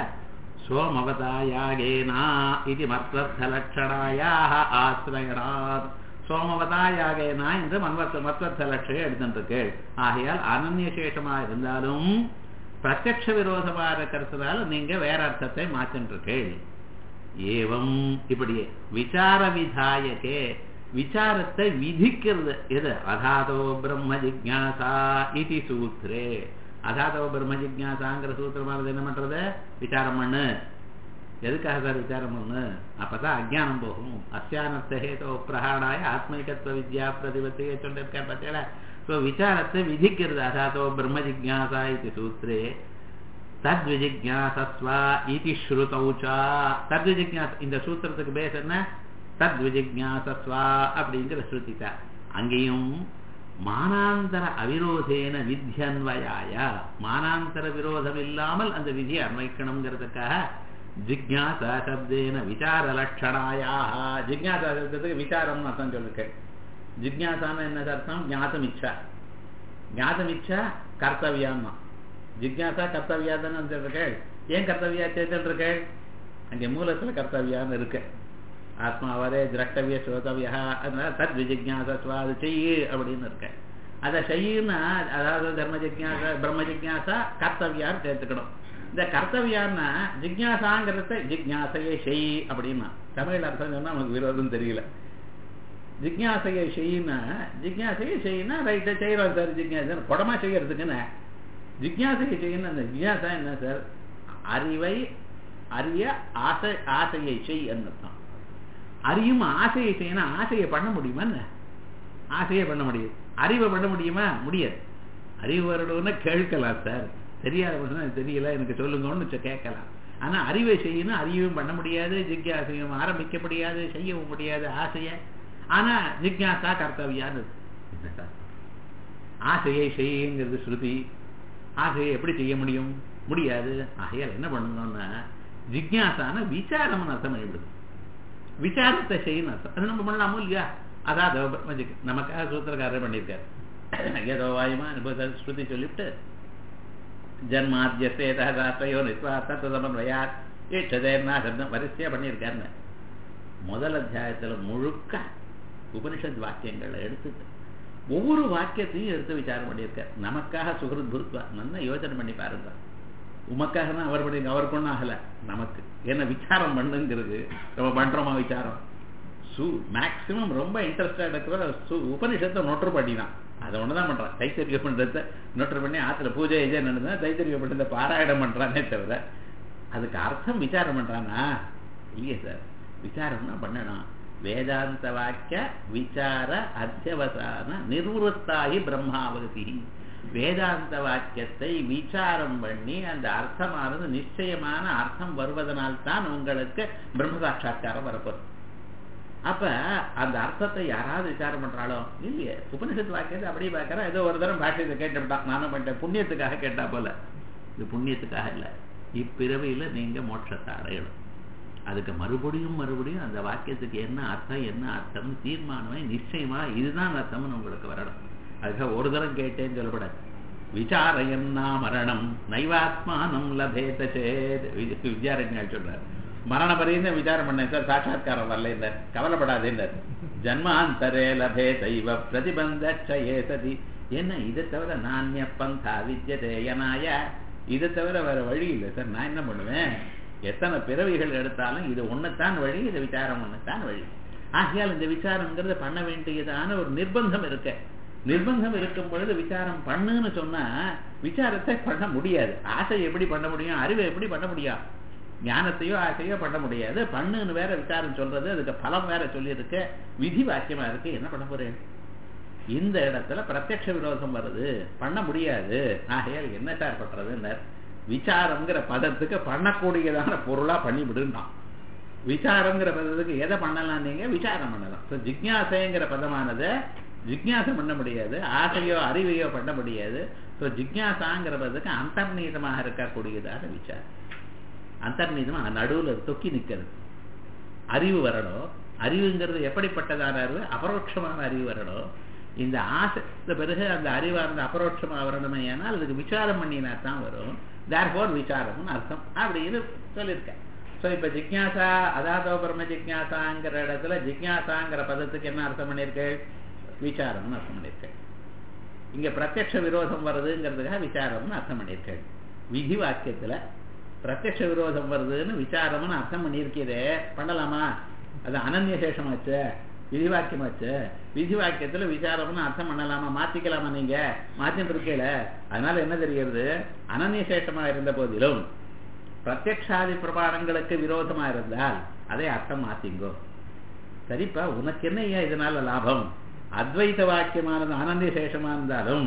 சோமவதாயாகேனா இது மத்வர்த்தலட்சணாயாக ஆசிரயணாத் சோமவதாயாகேனா என்று மன்வர்த்த மத்வர்த்த லட்சணம் எடுத்துருக்கு ஆகையால் அனன்யசேஷமா இருந்தாலும் பிரத்யக்ஷ விரோதமா இருக்கிறதுனால நீங்க வேற அர்த்தத்தை மாற்றிருக்கீள் ஏவம் இப்படியே விசார விதாயகே விசாரத்தை விதிக்கிறது எது அதாதோ பிரம்ம ஜிக்யாசா இது சூத்ரே அதாதோ பிரம்ம ஜிக்யாசாங்கிற சூத்திரமானது என்ன பண்றது விசாரம் பண்ணு எதுக்காக சார் விசாரம் பண்ணு அப்பதான் அஜானம் போகும் அத்தியானத்த ஹேதோ பிரகாடாய ஆத்மீகத்துவ வித்யா பிரதிபத்தியை சொல்லிருக்கார் பார்த்தீங்களா ஸோ விசாரத்தை விதிக்கிறது அதாதோ பிரம்ம ஜிக்யாசா இது சூத்ரே தத்விஜிக்யாசஸ்வா இது ஸ்ருதௌச்சா தத்விஜிக்யாஸ் இந்த சூத்திரத்துக்கு பேஸ் என்ன தத்விஜிக்யாசஸ்வா அப்படிங்கிற ஸ்ருதிதா அங்கேயும் மானாந்தர அவிரோதேன வித்யன்வயாய மானாந்தர விரோதம் இல்லாமல் அந்த விதியை அன்வைக்கணுங்கிறதுக்காக ஜிக்யாசா சப்தேன விசார லட்சணாயாக ஜிக்யாசா சப்தத்துக்கு விசாரம்னு அர்த்தம் சொல்லிருக்கேன் ஜிக்யாசான என்ன அர்த்தம் ஞாதம் இச்சா ஞாதம் இச்சா கர்த்தவியான்னா ஜிக்யாசா கர்த்தவியா தானே சொல்லிருக்கேள் ஏன் கர்த்தவியா சேர்த்துருக்கேள் அங்கே மூலத்தில் கர்த்தவியான்னு இருக்கு ஆத்மாவரே திரஷ்டவிய ஸ்ரோதவியா அதனால தத் விஜிக்யாசஸ்வா அது செய்யு அப்படின்னு இருக்க அதை செய்யுன்னா அதாவது தர்ம ஜிக்யாசா பிரம்ம ஜிக்யாசா கர்த்தவியான்னு சேர்த்துக்கணும் இந்த கர்த்தவியான்னா ஜிக்யாசாங்கிறத ஜிக்யாசையை செய் அப்படின்னா தமிழ் அர்த்தம் சொன்னா நமக்கு விரோதம் தெரியல ஜிக்யாசையை செய்யினா ஜிக்யாசையை செய்யினா ரைட்டை செய்யறோம் சார் ஜிக்யாசா படமா செய்யறதுக்குன்னு ஜிக்யாசையை செய்யணும் அந்த ஜிக்யாசா என்ன சார் அறிவை அறிய ஆசை ஆசையை செய் அர்த்தம் அறியும் ஆசையை செய்யணும் ஆசையை பண்ண முடியுமா என்ன ஆசையை பண்ண முடியும் அறிவை பண்ண முடியுமா முடியாது அறிவு வரணும்னா கேட்கலாம் சார் தெரியாத பட்சம் தெரியல எனக்கு சொல்லுங்கன்னு கேட்கலாம் ஆனா அறிவை செய்யணும் அறிவும் பண்ண முடியாது ஜிக்யாசையும் ஆரம்பிக்க முடியாது செய்யவும் முடியாது ஆசைய ஆனா ஜிக்யாசா கர்த்தவியான்னு ஆசையை செய்யுங்கிறது ஸ்ருதி ஆசையை எப்படி செய்ய முடியும் முடியாது ஆகையால் என்ன பண்ணணும்னா ஜிக்யாசான விசாரம்னு அர்த்தம் ஆயிடுது விசாரத்தை செய்யணும் அர்த்தம் அது நம்ம பண்ணலாமோ இல்லையா அதாவது நமக்காக சூத்திரக்காரர் பண்ணியிருக்காரு ஏதோ வாயுமா ஸ்ருதி சொல்லிவிட்டு ஜன்மாத்தியசேதாஸ்தையோ நிஸ்வார்த்தமன்வயாத் ஈட்டதேர்னா சப்தம் வரிசையா பண்ணியிருக்காருன்னு முதல் அத்தியாயத்துல முழுக்க உபனிஷத் வாக்கியங்களை எடுத்துட்டு ஒவ்வொரு வாக்கியத்தையும் எடுத்து விசாரம் பண்ணியிருக்கார் நமக்காக சுகிருத் புருத்வா நல்லா யோசனை பண்ணி பாருங்க உமக்காக தான் அவர் பண்ணி அவருக்கு ஒன்றும் ஆகல நமக்கு என்ன விசாரம் பண்ணுங்கிறது நம்ம பண்றோமா விசாரம் சு மேக்சிமம் ரொம்ப இன்ட்ரெஸ்டா இருக்கிற சு உபனிஷத்தை நோட்டர் பண்ணி தான் அதை ஒன்று தான் பண்ணுறான் தைத்தறிய பண்ணுறத நோட்டர் பண்ணி ஆற்றுல பூஜை எஜை நடந்தா தைத்தறிய பண்ணுறத பாராயணம் பண்ணுறானே தவிர அதுக்கு அர்த்தம் விசாரம் பண்ணுறானா இல்லையே சார் விசாரம்னா பண்ணணும் வேதாந்த வாக்கிய விசார அத்தியவசான நிர்வத்தாகி பிரம்மாவதி வேதாந்த வாக்கியத்தை விசாரம் பண்ணி அந்த அர்த்தமானது நிச்சயமான அர்த்தம் வருவதனால்தான் உங்களுக்கு பிரம்ம சாட்சா்காரம் வரப்போகுது அப்ப அந்த அர்த்தத்தை யாராவது விசாரம் பண்றாளோ இல்லையே உபனிஷத்து வாக்கியத்தை அப்படியே பார்க்கறேன் ஏதோ ஒரு தரம் பாஷ்யத்தை கேட்டுவிட்டான் நானும் பண்ணிட்டேன் புண்ணியத்துக்காக கேட்டா போல இது புண்ணியத்துக்காக இல்லை இப்பிறவையில நீங்க மோட்சத்தை அடையணும் அதுக்கு மறுபடியும் மறுபடியும் அந்த வாக்கியத்துக்கு என்ன அர்த்தம் என்ன அர்த்தம் தீர்மானமே நிச்சயமா இதுதான் அர்த்தம்னு உங்களுக்கு வரணும் அதுக்காக ஒரு தரம் கேட்டேன்னு சொல்லப்படாது விசாரயன்னா மரணம் நைவாத்மானம் லபேத சேத் வித்யாரண்யால் சொல்றார் மரண பரியந்தம் விசாரம் பண்ணேன் சார் சாட்சாத்காரம் வரல இந்த கவலைப்படாதேன்றார் ஜன்மாந்தரே லபே தெய்வ பிரதிபந்த சதி என்ன இதை தவிர நானிய பந்தா வித்யதேயனாய இதை தவிர வேற வழி இல்லை சார் நான் என்ன பண்ணுவேன் எத்தனை பிறவிகள் எடுத்தாலும் இது ஒண்ணுத்தான் வழி இது விசாரம் ஒண்ணுத்தான் வழி ஆகையால் இந்த விசாரம்ங்கிறது பண்ண வேண்டியதான ஒரு நிர்பந்தம் இருக்கு நிர்பந்தம் இருக்கும் பொழுது விசாரம் பண்ணுன்னு சொன்னா விசாரத்தை பண்ண முடியாது ஆசை எப்படி பண்ண முடியும் அறிவை எப்படி பண்ண முடியும் ஞானத்தையோ ஆசையோ பண்ண முடியாது பண்ணுன்னு வேற விசாரம் சொல்றது அதுக்கு பலம் வேற சொல்லியிருக்கு விதி வாக்கியமா இருக்கு என்ன பண்ண போறேன் இந்த இடத்துல பிரத்யக்ஷ விரோதம் வருது பண்ண முடியாது ஆகையால் என்ன சார் பண்றதுன்னு விசாரம்ங்கிற பதத்துக்கு பண்ணக்கூடியதான பொருளா பண்ணி விடுனான் விசாரம்ங்கிற பதத்துக்கு எதை பண்ணலாம் நீங்க விசாரம் பண்ணலாம் ஸோ ஜிக்யாசைங்கிற பதமானது ஜிக்யாசம் பண்ண முடியாது ஆசையோ அறிவையோ பண்ண முடியாது ஸோ ஜிக்யாசாங்கிற பதத்துக்கு அந்தர்நீதமாக இருக்கக்கூடியதான விசாரம் அந்தர்நீதமா நடுவுல தொக்கி நிக்கிறது அறிவு வரணும் அறிவுங்கிறது எப்படிப்பட்டதான அறிவு அபரோட்சமான அறிவு வரணும் இந்த ஆசை பிறகு அந்த அறிவார்ந்த அபரோட்சமா வரணுமே ஏன்னால் அதுக்கு விசாரம் பண்ணினா தான் வரும் தேர்ஃபோர் விசாரம்னு அர்த்தம் அப்படின்னு சொல்லியிருக்கேன் ஸோ இப்போ ஜிக்யாசா அதாதோ பிரம்ம ஜிக்யாசாங்கிற இடத்துல ஜிக்யாசாங்கிற பதத்துக்கு என்ன அர்த்தம் பண்ணியிருக்கேள் விசாரம்னு அர்த்தம் பண்ணியிருக்கேள் இங்க பிரத்யக்ஷ விரோதம் வருதுங்கிறதுக்காக விசாரம்னு அர்த்தம் பண்ணியிருக்கேள் விதி வாக்கியத்துல பிரத்யக்ஷ விரோதம் வருதுன்னு விசாரம்னு அர்த்தம் பண்ணியிருக்கிறே பண்ணலாமா அது அனன்ய சேஷமாச்சு விதி வாக்கியமாச்சு விதி வாக்கியத்துல விசாரம்னு அர்த்தம் பண்ணலாமா மாத்திக்கலாமா நீங்க மாத்திட்டு இருக்கல அதனால என்ன தெரிகிறது அனன்ய சேஷமா இருந்த போதிலும் பிரத்யக்ஷாதி பிரபாடங்களுக்கு விரோதமா இருந்தால் அதை அர்த்தம் மாத்திங்கோ சரிப்பா உனக்கு என்ன ஐயா இதனால லாபம் அத்வைத வாக்கியமானது அனன்ய சேஷமா இருந்தாலும்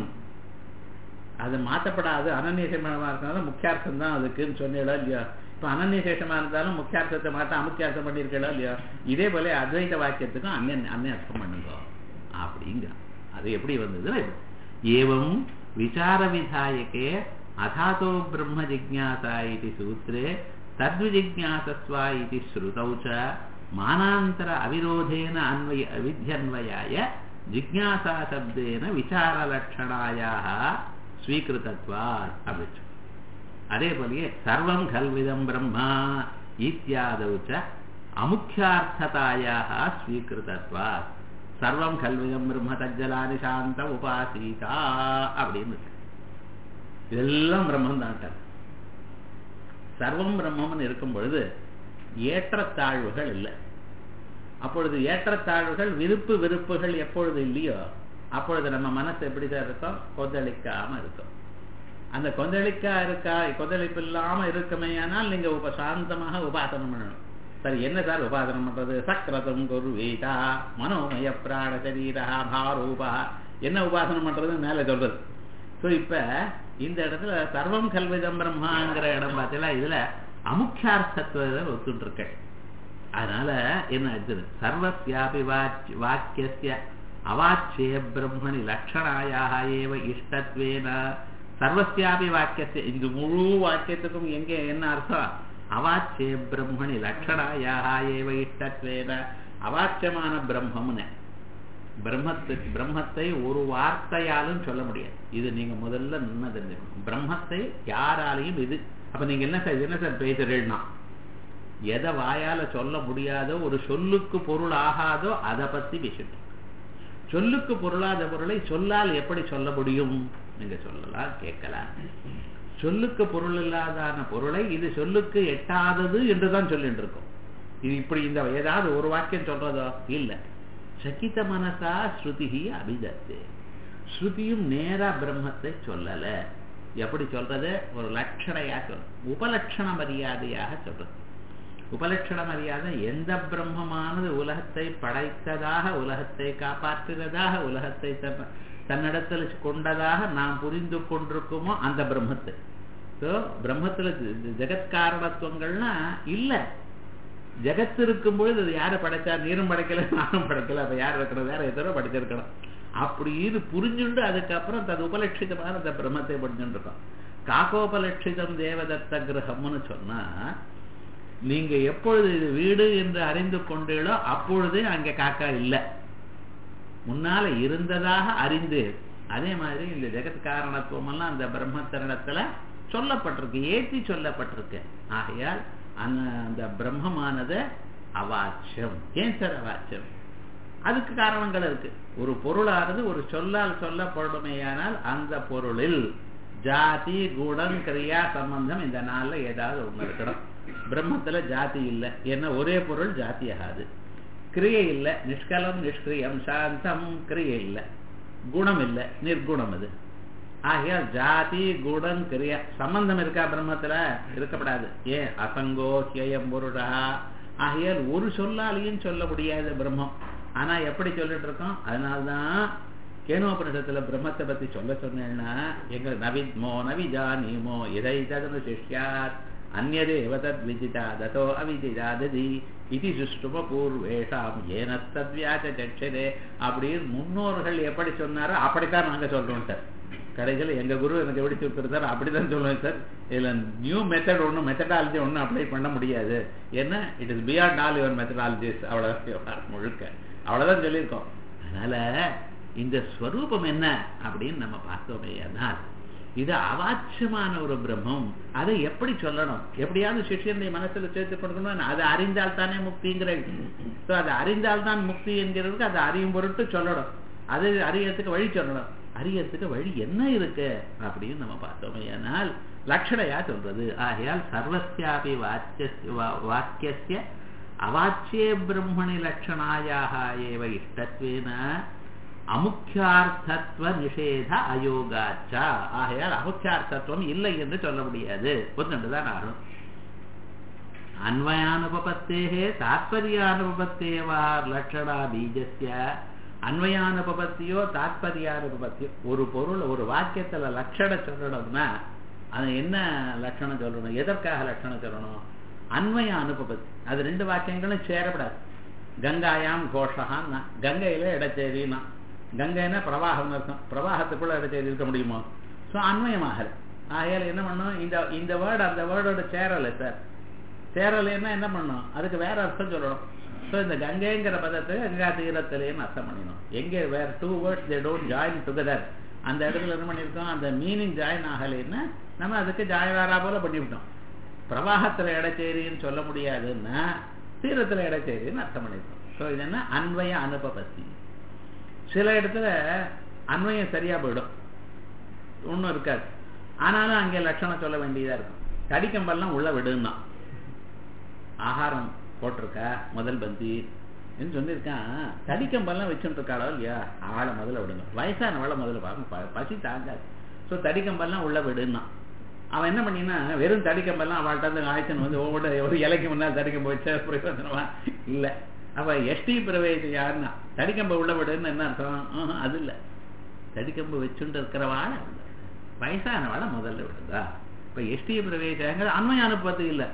அது மாற்றப்படாது அனன்ய சேஷமா இருந்தாலும் முக்கியார்த்தம் தான் அதுக்குன்னு சொன்னீங்களோ இல்லையோ இப்ப அனன்ய சேஷமா இருந்தாலும் முக்கியார்த்தத்தை மாற்ற அமுக்கியார்த்தம் பண்ணிருக்கீங்களோ இல்லையோ இதே போல அத்வைத வாக்கியத்துக்கும் அந்நிய அந்நிய அர்த்தம் பண்ணுங்க அப்படிங்கிற அது எப்படி வந்தது ஏவம் விசார விதாயகே अथातो ब्रह्म जिज्ञासा इति सूत्रे तद्विजिज्ञासस्वा इति श्रुतौ च मानान्तर अविरोधेन अन्वय विध्यन्वयाय जिज्ञासाशब्देन विचारलक्षणायाः स्वीकृतत्वात् अभिच அதே போலயே சர்வம் கல்விதம் பிரம்மா இத்தியாதௌ ச அமுக்கியார்த்ததாயாக ஸ்வீகிருதத்வா சர்வம் கல்விதம் பிரம்ம தஜ்ஜலானி சாந்த உபாசீதா அப்படின்னு இதெல்லாம் பிரம்மம் தான் சர்வம் பிரம்மம்னு இருக்கும் பொழுது ஏற்றத்தாழ்வுகள் இல்லை அப்பொழுது ஏற்றத்தாழ்வுகள் விருப்பு வெறுப்புகள் எப்பொழுது இல்லையோ அப்பொழுது நம்ம மனசு எப்படி தான் இருக்கும் கொந்தளிக்காம இருக்கும் அந்த கொந்தளிக்கா இருக்கா கொந்தளிப்பு இல்லாம இருக்குமே ஆனால் நீங்க உப சாந்தமாக உபாசனம் பண்ணணும் சரி என்ன சார் உபாசனம் பண்றது சக்கரதம் குரு வீதா மனோமய பிராண சரீரா பாரூபா என்ன உபாசனம் பண்றது மேல சொல்றது ஸோ இப்ப இந்த இடத்துல சர்வம் கல்விதம் பிரம்மாங்கிற இடம் பார்த்தீங்களா இதுல அமுக்கியார்த்தத்துவ ஒத்துட்டு இருக்க அதனால என்ன ஆயிடுது சர்வசியாபி வாக்கிய அவாச்சிய பிரம்மணி லட்சணாயாக ஏவ இஷ்டத்வேன சர்வசியாபி வாக்கியத்தை இந்த முழு வாக்கியத்துக்கும் எங்க என்ன அர்த்தம் அவாச்சிய பிரம்மணி லட்சணாயாக ஏவ இஷ்டத்வேன அவாச்சியமான பிரம்மம்னு பிரம்மத்து பிரம்மத்தை ஒரு வார்த்தையாலும் சொல்ல முடியாது இது நீங்க முதல்ல நின்று தெரிஞ்சுக்கணும் பிரம்மத்தை யாராலையும் இது அப்ப நீங்க என்ன சார் என்ன சார் பேசுறீங்கன்னா எதை வாயால சொல்ல முடியாதோ ஒரு சொல்லுக்கு பொருள் ஆகாதோ அதை பத்தி பேசிட்டு சொல்லுக்கு பொருளாத பொருளை சொல்லால் எப்படி சொல்ல முடியும் நீங்க சொல்லலாம் கேட்கலாம் சொல்லுக்கு பொருள் இல்லாதான பொருளை இது சொல்லுக்கு எட்டாதது என்றுதான் சொல்லிட்டு இருக்கோம் இது இப்படி இந்த ஏதாவது ஒரு வாக்கியம் சொல்றதோ இல்லை சகித மனசா ஸ்ருதி அபிதத்து ஸ்ருதியும் நேரா பிரம்மத்தை சொல்லல எப்படி சொல்றது ஒரு லட்சணையா சொல்ற உபலட்சண மரியாதையாக சொல்றது உபலட்சண மரியாதை எந்த பிரம்மமானது உலகத்தை படைத்ததாக உலகத்தை காப்பாற்றுகிறதாக உலகத்தை தன்னிடத்தில் கொண்டதாக நாம் புரிந்து கொண்டிருக்குமோ அந்த பிரம்மத்தை ஸோ பிரம்மத்துல ஜெகத்காரணத்துவங்கள்னா இல்லை ஜெகத்து இருக்கும் பொழுது அது யாரை படைச்சா நீரும் படைக்கல நானும் படைக்கல அப்ப யார் இருக்கணும் வேற எதோ படிச்சிருக்கணும் அப்படின்னு புரிஞ்சுண்டு அதுக்கப்புறம் தது உபலட்சிதமான அந்த பிரம்மத்தை படிச்சுட்டு இருக்கோம் காக்கோபலட்சிதம் தேவதத்த கிரகம்னு சொன்னா நீங்க எப்பொழுது இது வீடு என்று அறிந்து கொண்டீங்களோ அப்பொழுதே அங்க காக்கா இல்லை முன்னால இருந்ததாக அறிந்து அதே மாதிரி இந்த ஜெகத் காரணத்துவம் எல்லாம் அந்த பிரம்மத்தரிடத்துல சொல்லப்பட்டிருக்கு ஏற்றி சொல்லப்பட்டிருக்கு ஆகையால் அந்த அந்த பிரம்மமானது அவாச்சியம் ஏன் சார் அவாச்சியம் அதுக்கு காரணங்கள் இருக்கு ஒரு பொருளானது ஒரு சொல்லால் சொல்லப்படுமேயானால் அந்த பொருளில் ஜாதி குணம் கிரியா சம்பந்தம் இந்த நாள்ல ஏதாவது ஒண்ணு இருக்கணும் பிரம்மத்துல ஜாதி இல்லை ஏன்னா ஒரே பொருள் ஜாதி ஆகாது கிரியை இல்லை நிஷ்கலம் நிஷ்கிரியம் சாந்தம் கிரியை இல்லை குணம் இல்லை நிர்குணம் அது ஆகையால் ஜாதி குணம் கிரியா சம்பந்தம் இருக்கா பிரம்மத்துல இருக்கப்படாது ஏன் அசங்கோ ஹியம் பொருடா ஆகையால் ஒரு சொல்லாலையும் சொல்ல முடியாது பிரம்மம் ஆனா எப்படி சொல்லிட்டு இருக்கோம் அதனால்தான் கேனோபனிஷத்துல பிரம்மத்தை பத்தி சொல்ல சொன்னேன்னா எங்க நவித்மோ நவிஜானீமோ இதை ததனு சிஷ்யாத் அந்நதேவ தத் விதிதா ததோ அவிதிதா ததி இது சுஷ்டும பூர்வேஷாம் ஏனத்தத்வியாச்ச சட்சதே அப்படின்னு முன்னோர்கள் எப்படி சொன்னாரோ அப்படித்தான் நாங்க சொல்றோம் சார் கடைசியில் எங்க குரு எனக்கு எப்படி சொல்லிருந்தார் அப்படிதான் சொல்லுவேன் சார் இதுல நியூ மெத்தட் ஒன்றும் மெத்தடாலஜி ஒன்றும் அப்ளை பண்ண முடியாது ஏன்னா it is beyond all your methodologies அவ்வளவுதான் முழுக்க அவ்வளவுதான் சொல்லியிருக்கோம் அதனால இந்த ஸ்வரூபம் என்ன அப்படின்னு நம்ம பார்த்தோமே ஆனால் இது அவாட்சியமான ஒரு பிரம்மம் அதை எப்படி சொல்லணும் எப்படியாவது சிஷியனுடைய மனசுல சேர்த்து கொடுக்கணும் அதை அறிந்தால் தானே முக்திங்கிற ஸோ அதை அறிந்தால் தான் முக்தி என்கிறதுக்கு அதை அறியும் பொருட்டு சொல்லணும் அது அறியறதுக்கு வழி சொல்லணும் அறியறதுக்கு வழி என்ன இருக்கு அப்படின்னு நம்ம பார்த்தோமே ஆனால் லட்சணையா சொல்றது ஆகையால் சர்வசியாபி வாக்கிய வாக்கிய அவாச்சியே பிரம்மணி லட்சணாயாக ஏவ இஷ்டத்வேன அமுக்கியார்த்தத்துவ நிஷேத அயோகாச்சா ஆகையால் அமுக்கியார்த்தத்துவம் இல்லை என்று சொல்ல முடியாது ஒன்றுதான் ஆகணும் அன்வயானுபபத்தேகே தாத்பரியானுபபத்தேவா லட்சணா பீஜஸ்ய அன்வயானுபபத்தியோ தாத்பரியானுபபத்தியோ ஒரு பொருள் ஒரு வாக்கியத்துல லட்சணம் சொல்லணும்னா அது என்ன லட்சணம் சொல்லணும் எதற்காக லட்சணம் சொல்லணும் அன்வய அனுபவத்தி அது ரெண்டு வாக்கியங்களும் சேரப்படாது கங்காயாம் கோஷகான்னா கங்கையில இடச்சேரினா கங்கைன்னா பிரவாகம் இருக்கும் பிரவாகத்துக்குள்ள இடச்சேரி இருக்க முடியுமோ ஸோ அன்வயமாகல ஆகையால் என்ன பண்ணும் இந்த இந்த வேர்டு அந்த வேர்டோட சேரலை சார் சேரலைன்னா என்ன பண்ணும் அதுக்கு வேற அர்த்தம் சொல்லணும் ஸோ இந்த கங்கைங்கிற பதத்தை கங்கா தீரத்திலேன்னு அர்த்தம் பண்ணிடணும் எங்கே வேற two words they don't join together அந்த இடத்துல என்ன பண்ணியிருக்கோம் அந்த மீனிங் ஜாயின் ஆகலைன்னா நம்ம அதுக்கு ஜாயவாரா போல பண்ணிவிட்டோம் பிரவாகத்துல இடச்சேரின்னு சொல்ல முடியாதுன்னா தீரத்துல இடச்சேரின்னு அர்த்தம் பண்ணியிருக்கோம் ஸோ இது என்ன அன்வய அனுபவத்தி சில இடத்துல அன்வயம் சரியா போயிடும் ஒன்றும் இருக்காது ஆனாலும் அங்கே லட்சணம் சொல்ல வேண்டியதா இருக்கும் கடிக்கம்பெல்லாம் உள்ள விடுன்னா ஆகாரம் போட்டிருக்கா முதல் பந்தி சொல்லியிருக்கான் தடிக்கம்பெல்லாம் வச்சுட்டு இருக்காளோ இல்லையா ஆளை முதல்ல விடுங்க வயசானவளை முதல்ல பாருங்க பசி தாங்காது ஸோ தடிக்கம்பெல்லாம் உள்ள விடுன்னா அவன் என்ன பண்ணினா வெறும் தடிக்கம்பெல்லாம் அவள்கிட்ட வந்து ஆய்ச்சன் வந்து ஒவ்வொரு ஒரு இலைக்கு முன்னால் தடிக்கம்பு வச்ச பிரயோஜனமா இல்லை அவ எஸ்டி பிரவேச யாருன்னா தடிக்கம்பை உள்ள விடுன்னு என்ன அர்த்தம் அது இல்லை தடிக்கம்பு வச்சுட்டு இருக்கிறவாழ வயசானவாழ முதல்ல விடுதா இப்ப எஸ்டி பிரவேசங்கிற அண்மை அனுப்பத்து இல்லை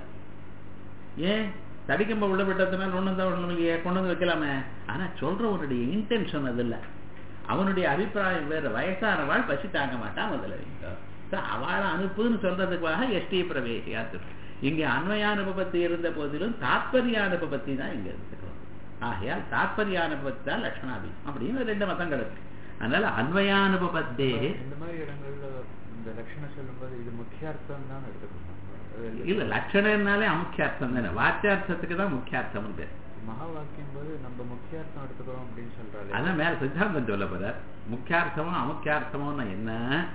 ஏன் தடிக்கம்ப உள்ள விட்டதுனால ஒண்ணு தான் ஒண்ணும் இல்லையே கொண்டு வந்து வைக்கலாமே ஆனா சொல்றவனுடைய இன்டென்ஷன் அது இல்ல அவனுடைய அபிப்பிராயம் வேற வயசானவாள் பசி தாங்க மாட்டான் முதல்ல வைங்க அவளை அனுப்புன்னு சொல்றதுக்காக எஸ்டி பிரவேசியா இங்க அன்வயானுபவத்தி இருந்த போதிலும் தாத்பரியானுபவத்தி தான் இங்க இருந்துக்கிறோம் ஆகையால் தாத்பரியானுபவத்தி தான் லட்சணாபி அப்படின்னு ரெண்டு மதங்கள் இருக்கு அதனால அன்வயானுபவத்தே இந்த மாதிரி இடங்கள்ல இந்த லட்சணம் சொல்லும்போது இது முக்கியார்த்தம் தான் எடுத்துக்கணும் இல்ல லட்சணம்னாலே அமுக்கியார்த்தம் தானே வாக்கியார்த்தத்துக்கு தான் முக்கியார்த்தம் பேர் மகா வாக்கியம் போது நம்ம முக்கியார்த்தம் எடுத்துக்கிறோம் அப்படின்னு சொல்றாரு அதான் மேல சித்தாந்தம் சொல்ல போற முக்கியார்த்தமோ அமுக்கியார்த்தமோ என்ன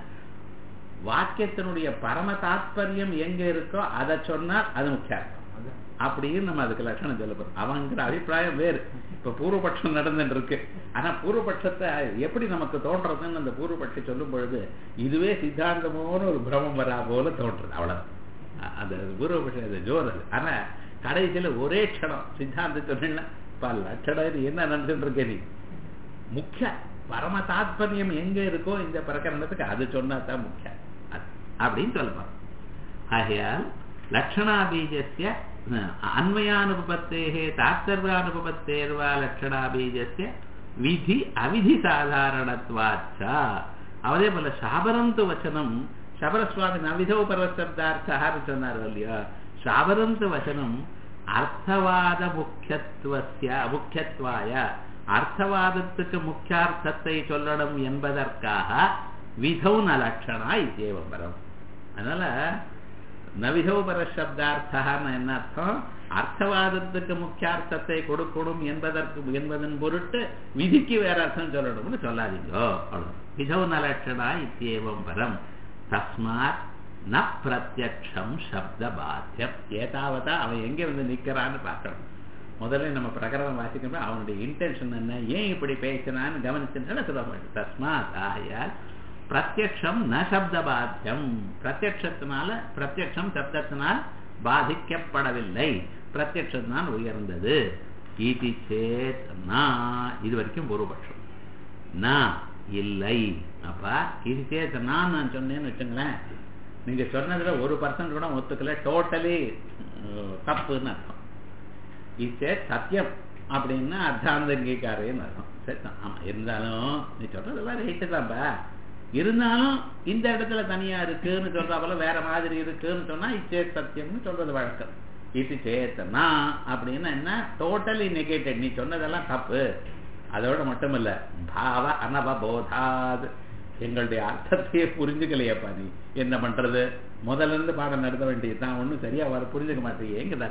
வாக்கியத்தினுடைய பரம தாத்பரியம் எங்க இருக்கோ அதை சொன்னால் அது முக்கியார்த்தம் அப்படின்னு நம்ம அதுக்கு லட்சணம் சொல்ல போறோம் அவங்கிற அபிப்பிராயம் வேறு இப்ப பூர்வபட்சம் நடந்துட்டு இருக்கு ஆனா பூர்வபட்சத்தை எப்படி நமக்கு தோன்றதுன்னு அந்த பூர்வபட்சி சொல்லும் பொழுது இதுவே சித்தாந்தமோன்னு ஒரு பிரமம் வரா போல தோன்றது அவ்வளவு அந்த பூர்வபட்சம் அது ஜோர் அது ஆனா கடைசியில ஒரே க்ஷணம் சித்தாந்த சொன்னா பல லட்சணம் என்ன நடந்துட்டு இருக்க நீ முக்கிய பரம தாத்பரியம் எங்க இருக்கோ இந்த பிரகரணத்துக்கு அது சொன்னா தான் முக்கியம் அப்படின்னு சொல்லலாம் ஆகையால் லட்சணாபீஜஸ்ய அன்வயானுபத்தேः தாத்சர்வானுபத்தேர்வா லட்சணாபீஜஸ்ய விதி அவிதி சாதாரணத்வாச்ச அதே போல சாபரந்து வச்சனம் சபரசுவாமி நவிதோ பரசப்தார்த்தான்னு சொன்னார் இல்லையா சாபரந்து வச்சனம் அர்த்தவாத முக்கியத்துவசிய முக்கியத்வாய அர்த்தவாதத்துக்கு முக்கியார்த்தத்தை சொல்லணும் என்பதற்காக விதௌ ந லட்சணா இத்தேவம் வரும் அதனால நவிதௌ பர சப்தார்த்தம்னு என்ன அர்த்தம் அர்த்தவாதத்துக்கு முக்கியார்த்தத்தை கொடுக்கணும் என்பதற்கு என்பதன் பொருட்டு விதிக்கு வேற அர்த்தம் சொல்லணும்னு சொல்லாதீங்கோ அவ்வளவு விதௌ ந லட்சணா இத்தேவம் வரம் தஸ்மாத் ந பிரத்யக்ஷம் சப்த பாத்தியம் ஏதாவதா அவன் எங்க வந்து நிக்கிறான்னு பார்க்கணும் முதல்ல நம்ம பிரகரணம் வாசிக்கணும் அவனுடைய இன்டென்ஷன் என்ன ஏன் இப்படி பேசினான்னு கவனிச்சுன்னா சொல்ல மாட்டேன் தஸ்மாத் ஆகையால் பிரத்யக்ஷம் ந சப்த பாத்தியம் பிரத்யக்ஷத்தினால பிரத்யக்ஷம் சப்தத்தினால் பாதிக்கப்படவில்லை பிரத்யக்ஷத்தினால் உயர்ந்தது ஈதி சேத் நான் இது வரைக்கும் பூர்வபட்சம் நான் இல்லை அப்பா இது சேத் நான் நான் சொன்னேன்னு வச்சுங்களேன் நீங்க சொன்னதுல ஒரு பர்சன்ட் கூட ஒத்துக்கல டோட்டலி தப்புன்னு அர்த்தம் இது சத்தியம் அப்படின்னா அர்த்தாந்தங்கீக்காரேன்னு அர்த்தம் சரி ஆமா இருந்தாலும் நீ சொல்றது வேற ஹிட்டு தான்ப்பா இருந்தாலும் இந்த இடத்துல தனியா இருக்குன்னு சொல்றாப்புல வேற மாதிரி இருக்குன்னு சொன்னா இச்சே சத்தியம்னு சொல்றது வழக்கம் இது சேத்தனா அப்படின்னா என்ன டோட்டலி நெகேட்டட் நீ சொன்னதெல்லாம் தப்பு அதோட மட்டும் இல்ல பாவ அனபோதாத் எங்களுடைய அர்த்தத்தையே புரிஞ்சுக்கலையப்பா நீ என்ன பண்றது முதல்ல இருந்து பாடம் நடத்த வேண்டியது தான் ஒன்றும் சரியா வர புரிஞ்சுக்க மாட்டேங்குதா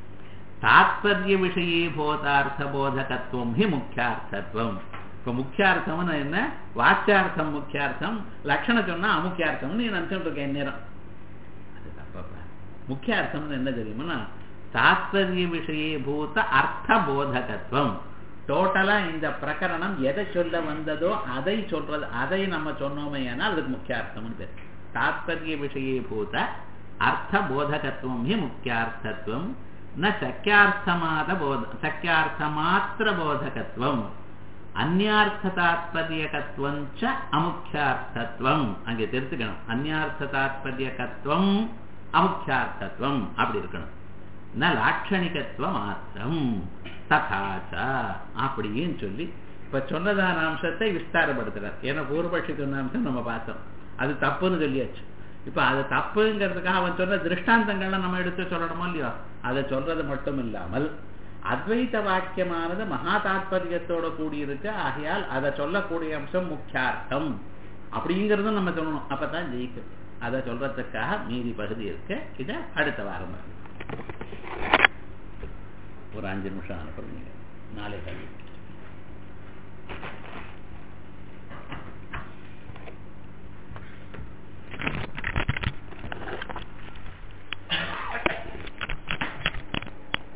தாத்பரிய விஷயே போதார்த்த போதகத்துவம் ஹி முக்கியார்த்தத்துவம் இப்ப முக்கியார்த்தம்னு என்ன வாக்கியார்த்தம் முக்கியார்த்தம் லட்சணம் சொன்னா அமுக்கியார்த்தம்னு நீ நினைச்சுட்டு இருக்கேன் நேரம் அது தப்பப்பா முக்கியார்த்தம்னு என்ன தெரியுமா தாத்பரிய விஷயே பூத்த அர்த்த போதகத்துவம் டோட்டலா இந்த பிரகரணம் எதை சொல்ல வந்ததோ அதை சொல்றது அதை நம்ம சொன்னோமே ஆனால் அதுக்கு முக்கியார்த்தம்னு பேர் தாத்பரிய விஷயே பூத்த அர்த்த போதகத்துவம் ஹி முக்கியார்த்தத்துவம் ந சக்கியார்த்தமாத போத சக்கியார்த்தமாத்திர போதகத்துவம் அந்யார்த்த தாத்பரியகத்துவம் ச அமுக்கியார்த்தத்துவம் அங்கே தெரிஞ்சுக்கணும் அந்யார்த்த தாத்பரியகத்துவம் அமுக்கியார்த்தத்துவம் அப்படி இருக்கணும் ந லாட்சணிகத்துவ மாத்திரம் ததாச்ச அப்படின்னு சொல்லி இப்ப சொன்னதான அம்சத்தை விஸ்தாரப்படுத்துறார் ஏன்னா பூர்வபட்சி சொன்ன அம்சம் நம்ம பார்த்தோம் அது தப்புன்னு சொல்லியாச்சு இப்ப அது தப்புங்கிறதுக்காக அவன் சொன்ன திருஷ்டாந்தங்கள்லாம் நம்ம எடுத்து சொல்லணுமோ இல்லையோ அதை சொல்றது மட்டும் இல்லாமல் அத்வைத வாக்கியமானது மகா தாத்பரியத்தோட கூடியிருக்கு ஆகையால் அதை சொல்லக்கூடிய அம்சம் முக்கியார்த்தம் அப்படிங்கிறதும் நம்ம சொல்லணும் அப்பதான் ஜெயிக்கும் அதை சொல்றதுக்காக மீதி பகுதி இருக்கு இதை அடுத்த வாரம் ஒரு அஞ்சு நிமிஷம் அனுப்புறீங்க நாளை கல்வி